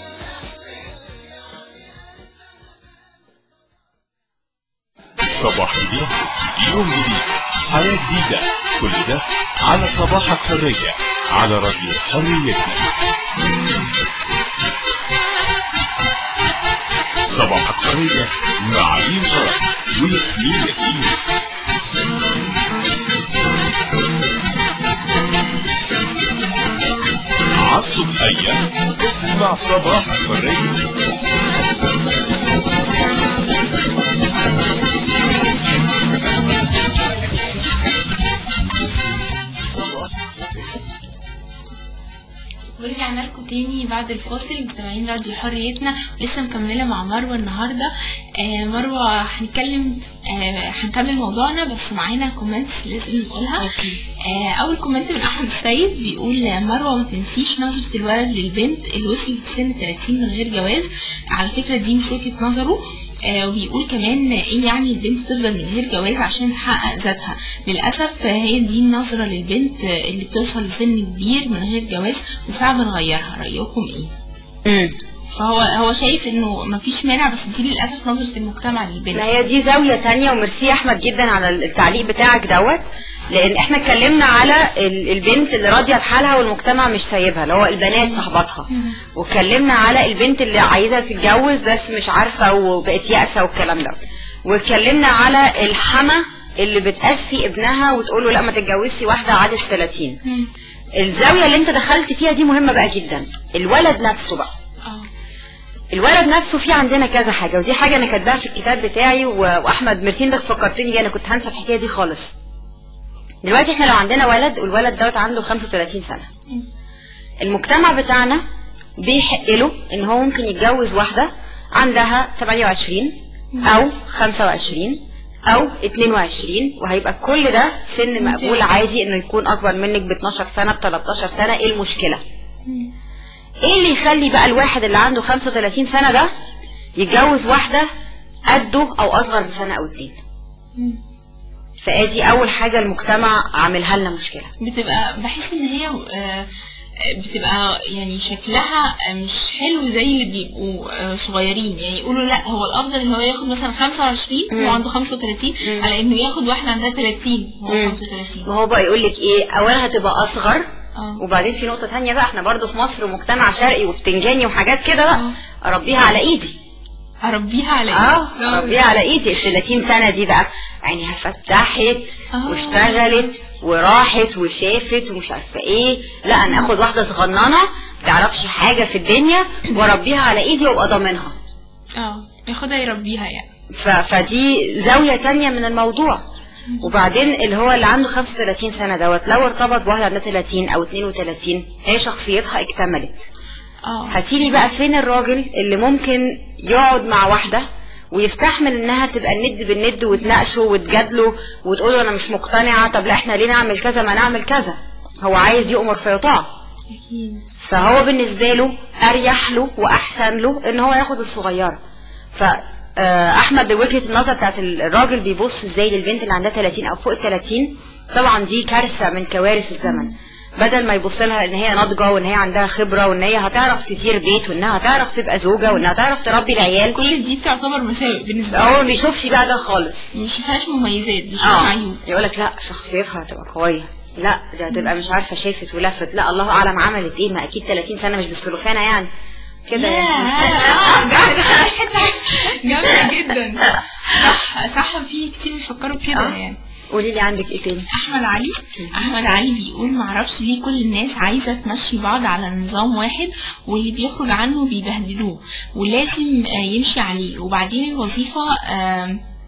صباح جديد يوم جديد حياة جديدة كل ده على صباحك حرية على راديو حريتنا صباحك حرية مع ريم شرف وياسمين ياسين عالصبحية اسمع صباحك حرية ورجعنا لكم تاني بعد الفاصل مستمعين راديو حريتنا لسه مكمله مع مروه النهارده آه مروه هنتكلم آه هنكمل موضوعنا بس معانا كومنتس لازم نقولها آه اول كومنت من احمد السيد بيقول آه، مروه ما تنسيش نظره الولد للبنت اللي وصلت لسن 30 من غير جواز على فكره دي مش وجهه نظره آه وبيقول كمان ايه يعني البنت تفضل من غير جواز عشان تحقق ذاتها للاسف آه، هي دي النظره للبنت آه، اللي بتوصل لسن كبير من غير جواز وصعب نغيرها رايكم ايه امم فهو هو شايف انه مفيش مانع بس دي للاسف نظره المجتمع للبنت ما هي دي زاوية تانية وميرسي يا أحمد جدا على التعليق بتاعك دوت لأن احنا اتكلمنا على ال- البنت اللي راضية بحالها والمجتمع مش سايبها اللي هو البنات صاحباتها واتكلمنا على البنت اللي عايزة تتجوز بس مش عارفة وبقت يائسة والكلام ده واتكلمنا على الحما اللي بتأسي ابنها وتقول له لا ما تتجوزي واحدة عدت 30 الزاوية اللي انت دخلت فيها دي مهمة بقى جدا الولد نفسه بقى اه الولد نفسه في عندنا كذا حاجه ودي حاجه انا كاتباها في الكتاب بتاعي و- واحمد ميرسي انك فكرتني بيها انا كنت هنسى الحكايه دي خالص دلوقتي احنا لو عندنا ولد والولد دوت عنده 35 سنه المجتمع بتاعنا بيحق له ان هو ممكن يتجوز واحده عندها 28 او 25 او 22 وهيبقى كل ده سن مقبول عادي انه يكون اكبر منك ب 12 سنه ب 13 سنه ايه المشكله ايه اللي يخلي بقى الواحد اللي عنده 35 سنة ده يتجوز واحدة قده او اصغر بسنة او اتنين فادي اول حاجة المجتمع عاملها لنا مشكلة بتبقى بحس ان هي آه، بتبقى يعني شكلها مش حلو زي اللي بيبقوا آه، صغيرين يعني يقولوا لا هو الافضل ان هو ياخد مثلا 25 وهو عنده 35 على انه ياخد واحده عندها 30 وهو 35 وهو بقى يقول لك ايه اولا هتبقى اصغر اه. وبعدين في نقطة تانية بقى احنا برضو في مصر مجتمع شرقي وبتنجاني وحاجات كده بقى اربيها على ايدي اربيها على اه إيه؟ اربيها على ايدي ال 30 سنة دي بقى عينيها فتحت اه. واشتغلت وراحت وشافت ومش عارفة ايه لا انا اخد واحدة صغننة تعرفش حاجة في الدنيا واربيها على ايدي وابقى ضامنها اه ياخدها يربيها يعني ف... فدي زاوية تانية من الموضوع وبعدين اللي هو اللي عنده 35 سنة دوت لو ارتبط بواحدة عندها 30 أو 32 هي شخصيتها اكتملت اه هتيجي بقى فين الراجل اللي ممكن يقعد مع واحدة ويستحمل انها تبقى الند بالند وتناقشه وتجادله وتقول له انا مش مقتنعة طب لا احنا ليه نعمل كذا ما نعمل كذا هو عايز يؤمر فيطاع اكيد فهو بالنسبة له أريح له وأحسن له إن هو ياخد الصغيرة ف آه، أحمد وجهة النظر بتاعت الراجل بيبص إزاي للبنت اللي عندها 30 أو فوق ال 30 طبعا دي كارثة من كوارث الزمن بدل ما يبص لها ان هي ناضجه وان هي عندها خبره وان هي هتعرف تدير بيت وانها هتعرف تبقى زوجه وانها تعرف تربي العيال كل دي بتعتبر مساوئ بالنسبه هو له ما بيشوفش بقى ده خالص مش فيهاش مميزات مش اه فيها عيوب يقول لك لا شخصيتها هتبقى قويه لا ده هتبقى مش عارفه شافت ولفت لا الله اعلم عملت ايه ما اكيد 30 سنه مش بالسلوفانه يعني كده يعني اه جامده جدا صح صح في كتير بيفكروا كده آه. يعني قولي لي عندك ايه تاني احمد علي احمد علي بيقول معرفش ليه كل الناس عايزه تمشي بعض على نظام واحد واللي بيخرج عنه بيبهدلوه ولازم آه، يمشي عليه وبعدين الوظيفه آم،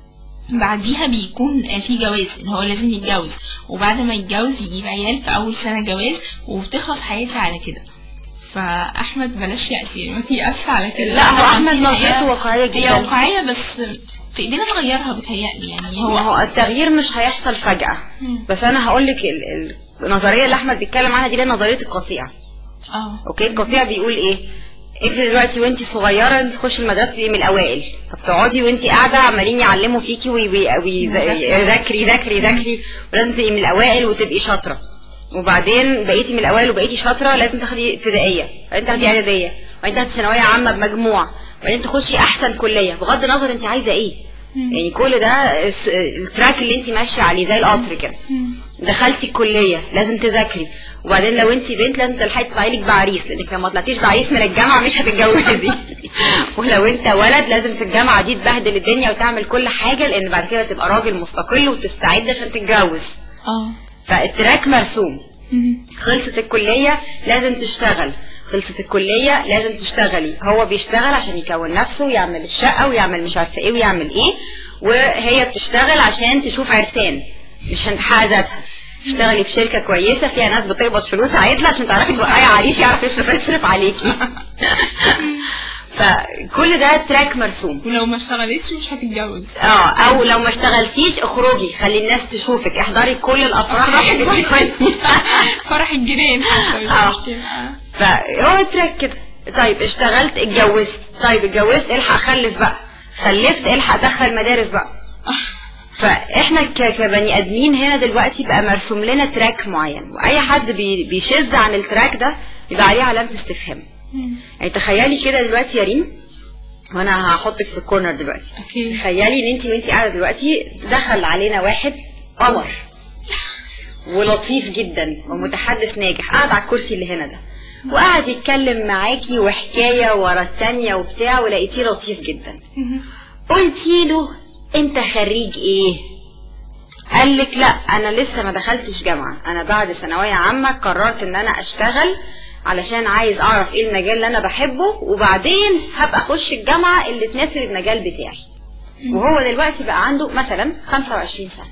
بعديها بيكون آه، في جواز ان هو لازم يتجوز وبعد ما يتجوز يجيب عيال في اول سنه جواز وبتخلص حياتي على كده فاحمد بلاش يأس يعني ما تيأس على كده لا، هو طبعاً أحمد في نظرته حقيقة- واقعية هي جداً. واقعيه بس في ايدينا نغيرها بتهيألي يعني هو هو هو التغيير مش هيحصل فجأة بس انا هقول لك ال- ال- النظريه اللي احمد بيتكلم عنها دي اللي هي نظريه القطيع اه اوكي القطيع بيقول ايه انت دلوقتي وانت صغيره انت تخشي المدرسه تبقي من الاوائل فبتقعدي وانت قاعده عمالين يعلموا فيكي ويذاكري ذاكري ذاكري ولازم تبقي من الاوائل وتبقي شاطره وبعدين بقيتي من الاوائل وبقيتي شاطره لازم تاخدي ابتدائيه وبعدين تاخدي اعداديه وبعدين تاخدي ثانويه عامه بمجموع وبعدين تخشي احسن كليه بغض النظر انت عايزه ايه يعني كل ده الس- التراك اللي انت ماشيه عليه زي القطر كده دخلتي الكليه لازم تذاكري وبعدين لو انت بنت لازم تلحقي تطلعي لك بعريس لانك لو ما طلعتيش بعريس من الجامعه مش هتتجوزي ولو انت ولد لازم في الجامعه دي تبهدل الدنيا وتعمل كل حاجه لان بعد كده تبقى راجل مستقل وتستعد عشان تتجوز اه فالتراك مرسوم خلصت الكلية لازم تشتغل خلصت الكلية لازم تشتغلي هو بيشتغل عشان يكون نفسه ويعمل الشقة ويعمل مش عارفة ايه ويعمل ايه وهي بتشتغل عشان تشوف عرسان مش عشان تحقق ذاتها اشتغلي في شركة كويسة فيها ناس بتقبض فلوس عادلة عشان تعرفي توقعي عريس يعرف يصرف يصرف عليكي فكل ده تراك مرسوم ولو ما اشتغلتش مش هتتجوز اه او لو ما اشتغلتيش اخرجي خلي الناس تشوفك احضري كل الافراح اللي بتسوي فرح الجيران حتى مش آه. مشكلة. آه. فهو تراك كده طيب اشتغلت اتجوزت طيب اتجوزت الحق خلف بقى خلفت الحق دخل مدارس بقى فاحنا ك- كبني ادمين هنا دلوقتي بقى مرسوم لنا تراك معين واي حد بي- بيشذ عن التراك ده يبقى عليه علامه استفهام يعني تخيلي كده دلوقتي يا ريم وانا هحطك في الكورنر دلوقتي اوكي تخيلي ان انت وانت قاعده دلوقتي دخل علينا واحد قمر ولطيف جدا ومتحدث ناجح قاعد على الكرسي اللي هنا ده وقعد يتكلم معاكي وحكايه ورا التانية وبتاع ولقيتيه لطيف جدا قلتي له انت خريج ايه قال لك لا انا لسه ما دخلتش جامعه انا بعد ثانويه عامه قررت ان انا اشتغل علشان عايز اعرف ايه المجال اللي انا بحبه وبعدين هبقى اخش الجامعه اللي تناسب المجال بتاعي وهو دلوقتي بقى عنده مثلا 25 سنه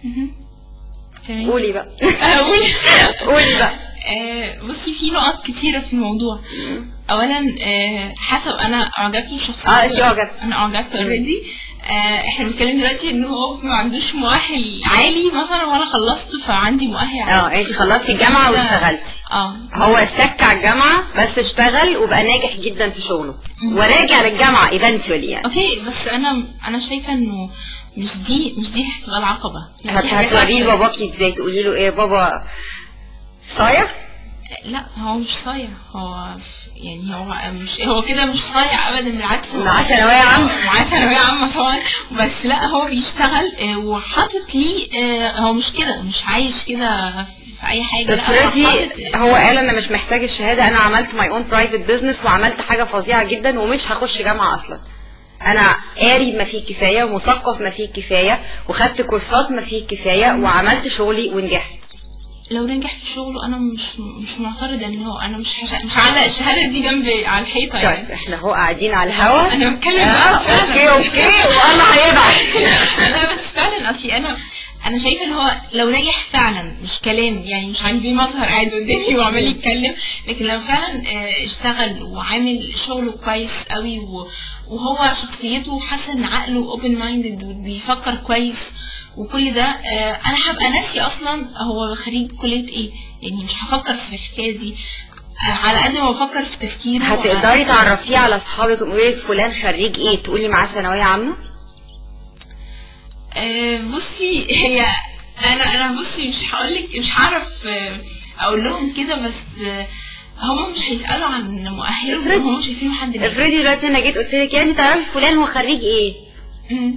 تمام قولي بقى أقول قولي بقى آه، بصي في نقط كتيرة في الموضوع أولا آه، حسب أنا أعجبت بشخصيته اه، انتي اعجبت. أنا أعجبت اوريدي احنا بنتكلم دلوقتي إن هو ما عندوش مؤهل عالي مثلا وأنا خلصت فعندي مؤهل عالي اه انت خلصتي الجامعه واشتغلتي اه هو سك على الجامعه بس اشتغل وبقى ناجح جدا في شغله وراجع للجامعه ايفنتشولي يعني اوكي بس انا انا شايفه انه مش دي مش دي هتبقى العقبه يعني هت- في حاجات هتوريه أكتر. لباباكي ازاي تقولي له ايه بابا صايع لا هو مش صايع هو ف- يعني هو مش هو كده مش صايع ابدا بالعكس هو- معاه ثانوية عامة. معاه ثانويه عامه طبعا بس لا هو بيشتغل آه، وحاطط ليه آه، هو مش كده مش عايش كده في اي حاجه لا، هو افرضي حاطط- هو قال انا مش محتاج الشهاده انا عملت ماي اون برايفت بزنس وعملت حاجه فظيعه جدا ومش هخش جامعه اصلا انا قاري ما فيه الكفايه ومثقف ما فيه الكفايه وخدت كورسات ما فيه الكفايه وعملت شغلي ونجحت لو نجح في شغله انا مش مش معترضه ان هو انا مش هش... مش هعلق الشهاده دي جنبي على الحيطه يعني طيب احنا هو قاعدين على الهوا انا بتكلم آه، بقى فعلا. اوكي اوكي والله هيبعت لا بس فعلا اصلي انا انا شايفه ان هو لو نجح فعلا مش كلام يعني مش عندي بيه مظهر قاعد قدامي وعمال يتكلم لكن لو فعلا آه، اشتغل وعامل شغله كويس قوي و- وهو شخصيته حاسه ان عقله اوبن مايندد وبيفكر كويس وكل ده آه، انا هبقى ناسي اصلا هو خريج كليه ايه يعني مش هفكر في الحكايه دي آه، على قد ما بفكر في تفكيره هتقدري تعرفيه على اصحابك وتقولي لك فلان خريج ايه تقولي معاه ثانويه عامه آه، بصي هي انا انا بصي مش هقول لك مش هعرف آه، اقول لهم كده بس آه، هم مش هيسالوا عن مؤهله افرضي. هم شايفينه حد ناجح. افرضي دلوقتي انا جيت قلت لك يعني تعرفي فلان هو خريج ايه أمم.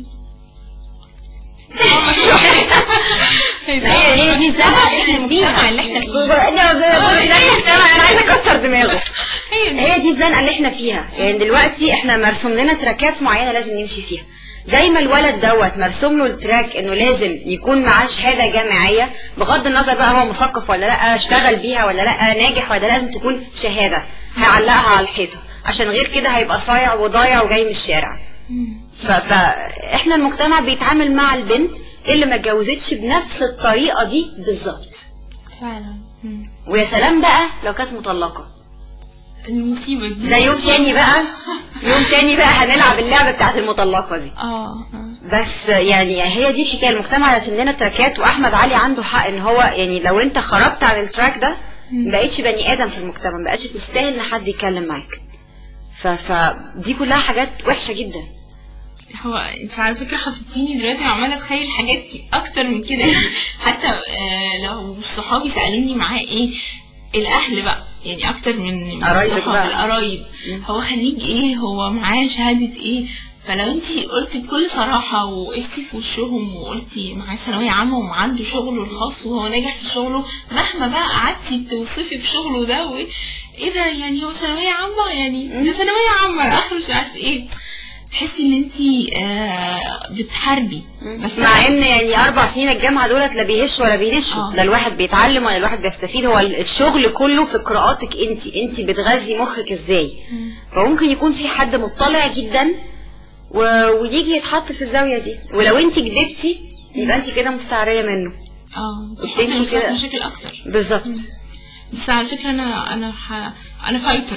هم شوية. هيسألوا هي هي عن دي الزنقه اللي احنا فيها المجتمع اللي احنا فيه انا عايزه اكسر دماغه هي دي. هي دي الزنقه اللي احنا فيها يعني دلوقتي احنا مرسوم لنا تراكات معينه لازم نمشي فيها زي ما الولد دوت مرسوم له التراك انه لازم يكون معاه شهاده جامعيه بغض النظر بقى هو مثقف ولا لا اشتغل بيها ولا لا ناجح ولا لا لازم تكون شهاده هيعلقها على الحيطه عشان غير كده هيبقى صايع وضايع وجاي من الشارع ف- فاحنا المجتمع بيتعامل مع البنت اللي ما اتجوزتش بنفس الطريقه دي بالظبط فعلا مم. ويا سلام بقى لو كانت مطلقه المصيبة دي ده يوم تاني بقى يوم تاني بقى هنلعب اللعبه بتاعت المطلقه دي اه آه. بس يعني هي دي الحكايه المجتمع رسم لنا تراكات واحمد علي عنده حق ان هو يعني لو انت خرجت عن التراك ده ما بقتش بني ادم في المجتمع ما بقتش تستاهل ان حد يتكلم معاك ف فدي كلها حاجات وحشه جدا هو انت على فكره حطيتيني دلوقتي عماله اتخيل حاجات اكتر من كده يعني حتى آه لو صحابي سالوني معاه ايه الاهل بقى يعني اكتر من من قرايبك الصحاب بقى. القرايب هو خريج ايه هو معاه شهاده ايه فلو انت قلتي بكل صراحه وقفتي في وشهم وقلتي معاه ثانويه عامه وعنده شغله الخاص وهو ناجح في شغله مهما بقى قعدتي توصفي في شغله ده و... ايه ده يعني هو ثانويه عامه يعني ده ثانويه عامه اخر مش عارف ايه تحسي ان انت آه بتحاربي بس مع ان يعني اربع سنين الجامعه دولت لا بيهشوا ولا بينشوا آه. لا الواحد بيتعلم ولا الواحد بيستفيد هو الشغل كله في قراءاتك انت انت بتغذي مخك ازاي فممكن يكون في حد مطلع جدا و... ويجي يتحط في الزاويه دي ولو انت كدبتي يبقى انت كده مستعريه منه اه بتنتي بتحطي نفسك كده. في مشاكل اكتر بالظبط بس على فكره انا انا ح... انا فايتر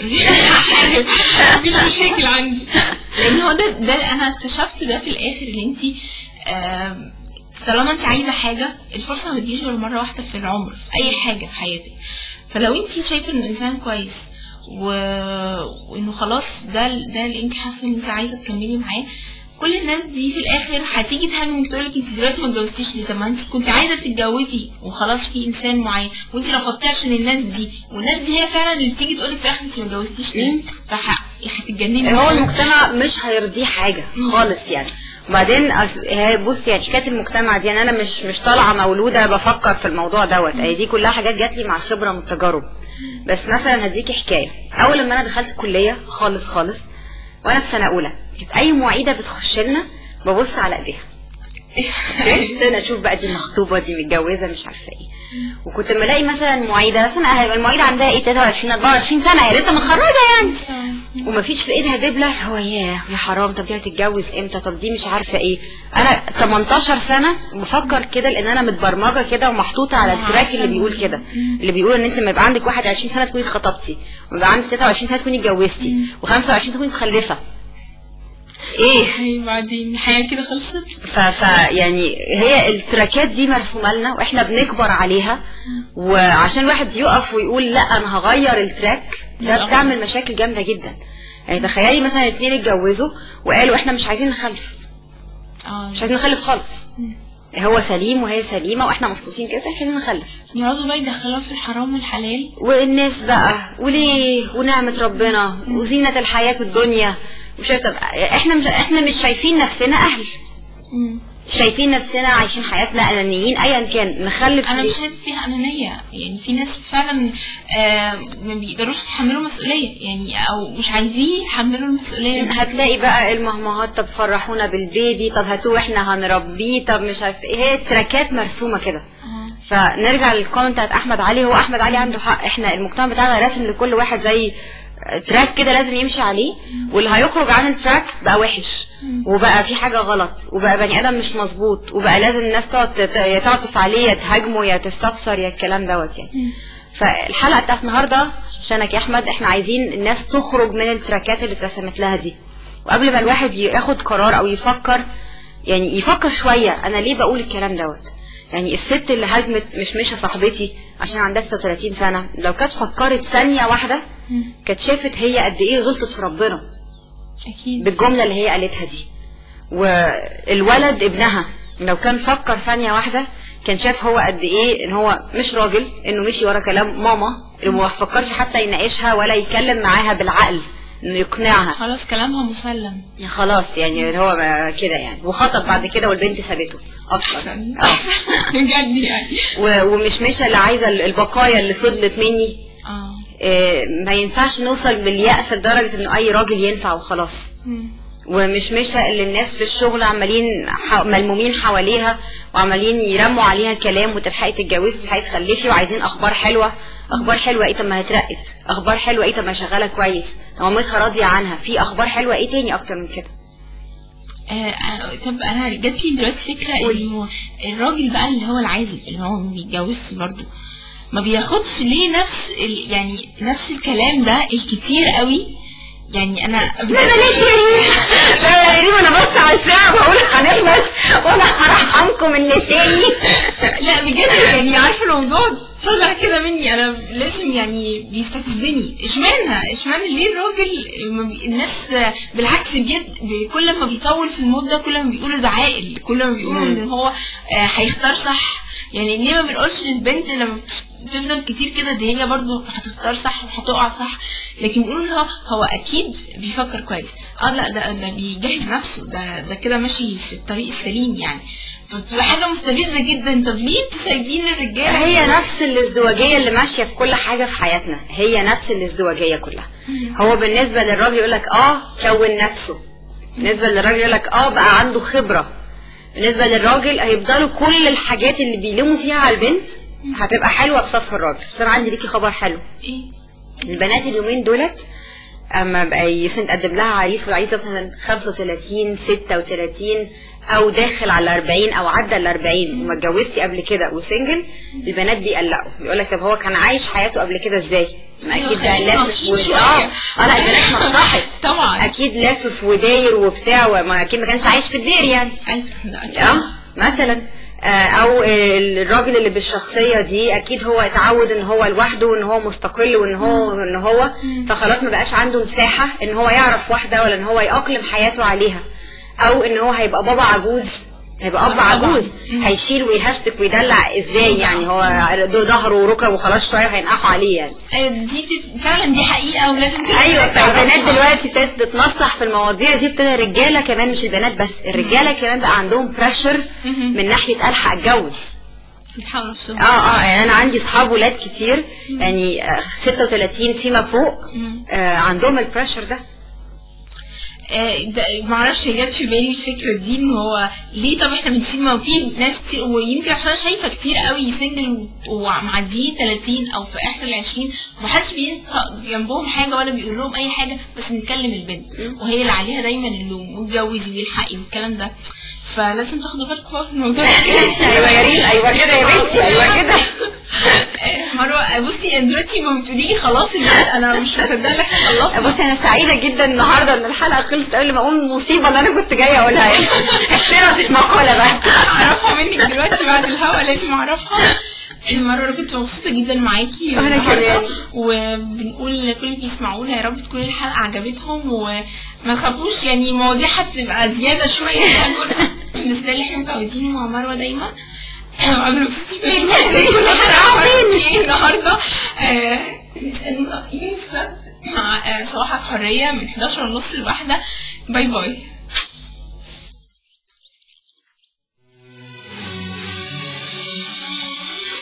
مفيش مشاكل عندي لان هو ده ده انا اكتشفت ده في الاخر ان انت آم، طالما انت عايزه حاجه الفرصه ما بتجيش غير مره واحده في العمر في اي حاجه في حياتك فلو انت شايفه ان الانسان كويس و... وانه خلاص ده ده اللي انت حاسه ان انت عايزه تكملي معاه كل الناس دي في الاخر هتيجي تهاجمك تقول لك انت دلوقتي ما اتجوزتيش ليه طب ما انت كنت عايزه تتجوزي وخلاص في انسان معين وانت رفضتيه عشان الناس دي والناس دي هي فعلا اللي بتيجي تقول لك في الاخر انت ما اتجوزتيش ليه فح... هتتجنني هو المجتمع مش هيرضيه حاجه خالص يعني وبعدين أصل- هي بص يعني حكايه المجتمع دي يعني انا مش مش طالعه مولوده بفكر في الموضوع دوت هي دي كلها حاجات جات لي مع الخبره من التجارب بس مثلا هديكي حكايه اول لما انا دخلت كليه خالص خالص وانا في سنه اولى كانت اي معيده بتخش لنا ببص على ايديها عشان اشوف بقى دي مخطوبه دي متجوزه مش عارفه ايه وكنت لما الاقي مثلا معيده مثلا هيبقى المعيده عندها ايه 23 24 سنه هي لسه متخرجه يعني ومفيش في ايدها دبله هو ياه يا حرام طب دي هتتجوز امتى طب دي مش عارفه ايه انا 18 سنه بفكر كده لان انا متبرمجه كده ومحطوطه على التراك اللي بيقول كده اللي بيقول ان انت لما يبقى عندك 21 سنه تكوني اتخطبتي ويبقى عندك 23 سنه تكوني اتجوزتي و25 تكوني مخلفه ايه هي بعدين الحياه كده خلصت ف... ف يعني هي التراكات دي مرسومه لنا واحنا بنكبر عليها وعشان الواحد يقف ويقول لا انا هغير التراك ده لا. بتعمل مشاكل جامده جدا يعني تخيلي مثلا اتنين اتجوزوا وقالوا احنا مش عايزين نخلف اه مش عايزين نخلف خالص هو سليم وهي سليمه واحنا مبسوطين كده بس احنا عايزين نخلف يقعدوا بقى يدخلوها في الحرام والحلال والناس بقى وليه ونعمة ربنا وزينة الحياة الدنيا مش عارف- طب احنا مش احنا مش شايفين نفسنا اهل مم. شايفين نفسنا عايشين حياتنا انانيين ايا كان نخلف انا ليه؟ مش شايف فيها انانيه يعني في ناس فعلا آه ما بيقدروش يتحملوا مسؤوليه يعني او مش عايزين يتحملوا المسؤوليه دي. هتلاقي بقى المهمهات طب فرحونا بالبيبي طب هاتوه احنا هنربيه طب مش عارف ايه هي تراكات مرسومه كده آه. فنرجع للكومنت بتاعت احمد علي هو احمد علي عنده حق احنا المجتمع بتاعنا راسم لكل واحد زي تراك كده لازم يمشي عليه واللي هيخرج عن التراك بقى وحش وبقى في حاجه غلط وبقى بني ادم مش مظبوط وبقى لازم الناس تقعد تت- يا تعطف عليه يا تهاجمه يا تستفسر يا الكلام دوت يعني فالحلقه بتاعت النهارده عشانك يا احمد احنا عايزين الناس تخرج من التراكات اللي اترسمت لها دي وقبل ما الواحد ياخد قرار او يفكر يعني يفكر شويه انا ليه بقول الكلام دوت يعني الست اللي هاجمت مش مش صاحبتي عشان عندها 36 سنه لو كانت فكرت ثانيه واحده كانت شافت هي قد ايه غلطت في ربنا اكيد بالجمله اللي هي قالتها دي والولد ابنها لو كان فكر ثانيه واحده كان شاف هو قد ايه ان هو مش راجل انه مشي ورا كلام ماما اللي ما فكرش حتى يناقشها ولا يتكلم معاها بالعقل انه يقنعها خلاص كلامها مسلم خلاص يعني اللي هو ما كده يعني وخطب بعد كده والبنت سابته اصلا احسن آه. احسن بجد يعني و- ومش مش اللي عايزه البقايا اللي فضلت مني اه آه، ما ينفعش نوصل باليأس لدرجة انه اي راجل ينفع وخلاص مم. ومش مش اللي الناس في الشغل عمالين ح- ملمومين حواليها وعمالين يرموا عليها كلام وتلحقي تتجوزي وتلحقي تخلفي وعايزين اخبار حلوه اخبار حلوه ايه طب ما هترقت اخبار حلوه ايه طب ما شغاله كويس طب مامتها راضيه عنها في اخبار حلوه ايه تاني اكتر من كده آه طب انا جات لي دلوقتي فكره انه الراجل بقى اللي هو العازب اللي هو ما بيتجوزش برضه ما بياخدش ليه نفس ال يعني نفس الكلام ده الكتير قوي يعني انا لا بلاش يا ريم لا يا ريم انا بص على الساعه بقول هنخلص وانا هرحمكم من لساني لا بجد يعني عارفه الموضوع طلع كده مني انا لازم يعني بيستفزني اشمعنى اشمعنى ليه الراجل ما بي- الناس بالعكس بجد ب- كل ما بيطول في المده كل ما بيقولوا ده عاقل كل ما بيقولوا ان هو آه، هيختار صح يعني ليه ما بنقولش للبنت لما تفضل كتير كده دي هي برضو هتختار صح وهتقع صح لكن بيقولوا لها هو اكيد بيفكر كويس اه لا ده ده بيجهز نفسه ده ده كده ماشي في الطريق السليم يعني فبتبقى حاجه مستفزه جدا طب ليه انتوا سايبين الرجاله هي نفس الازدواجيه اللي ماشيه في كل حاجه في حياتنا هي نفس الازدواجيه كلها هو بالنسبه للراجل يقول لك اه كون نفسه بالنسبه للراجل يقول لك اه بقى عنده خبره بالنسبه للراجل هيفضلوا كل الحاجات اللي بيلوموا فيها على البنت هتبقى حلوه في صف الراجل بس انا عندي ليكي خبر حلو ايه البنات اليومين دولت اما بقى يسند تقدم لها عريس والعريس ده مثلا 35 36 او داخل على 40 او عدى ال 40 وما اتجوزتي قبل كده وسنجل البنات بيقلقوا بيقول لك طب هو كان عايش حياته قبل كده ازاي؟ ما أيوة، اكيد ده خلينا لافف ناصحين و- شوية. اه اه لا البنات نصحت طبعا اكيد لافف وداير وبتاع وما اكيد ما كانش عايش في الدير يعني عايز ده أكيد. اه مثلا آه، او آه، الراجل اللي بالشخصيه دي اكيد هو اتعود ان هو لوحده وان هو مستقل وان هو ان هو فخلاص ما بقاش عنده مساحه ان هو يعرف واحده ولا ان هو يأقلم حياته عليها او ان هو هيبقى بابا عجوز هيبقى اب طبعاً. عجوز هيشيل ويهشتك ويدلع ازاي يعني هو ده ظهره وركبه وخلاص شويه هينقحوا عليه يعني أيوة، دي دي- فعلا دي حقيقه ولازم كل ايوه البنات تعرفها. فالبنات دلوقتي ابتدت تتنصح في المواضيع دي ابتدى الرجاله كمان مش البنات بس الرجاله كمان بقى عندهم بريشر من ناحيه الحق اتجوز بيحاولوا نفسهم اه اه يعني انا عندي اصحاب ولاد كتير يعني آه، 36 فيما فوق آه عندهم البريشر ده آه، ده معرفش هي جت في بالي الفكره دي ان هو ليه طب احنا بنسيب ما في ناس كتير ويمكن عشان أنا شايفه كتير قوي سنجل ومعديين 30 او في اخر ال 20 ومحدش بينطق جنبهم حاجه ولا بيقول لهم اي حاجه بس بنتكلم البنت وهي اللي عليها دايما اللوم واتجوزي والحقي والكلام ده فلازم تاخدوا بالكم بقى من الموضوع ده ايوه يا ريت ايوه كده يا بنتي ايوه كده آه، مروه بصي دلوقتي ما بتقولي لي خلاص اللي انا مش مصدقه ان احنا خلصنا بصي انا سعيده جدا النهارده ان الحلقه خلصت قبل ما اقول المصيبه اللي انا كنت جايه اقولها يعني اخترت المقوله بقى اعرفها منك دلوقتي بعد الهوا لازم اعرفها مرة انا كنت مبسوطة جدا معاكي وأنا النهاردة. كمان. وبنقول لكل اللي بيسمعونا يا رب تكون الحلقة عجبتهم وما تخافوش يعني المواضيع هتبقى زيادة شوية هنقولها بس ده اللي احنا متعودينه مع مروة دايما وعامل مبسوطة بيا زي كل مرة عاملين ايه النهاردة آه، نستنى يوم السبت مع آه، صباحك حرية من 11 ونص لواحدة باي باي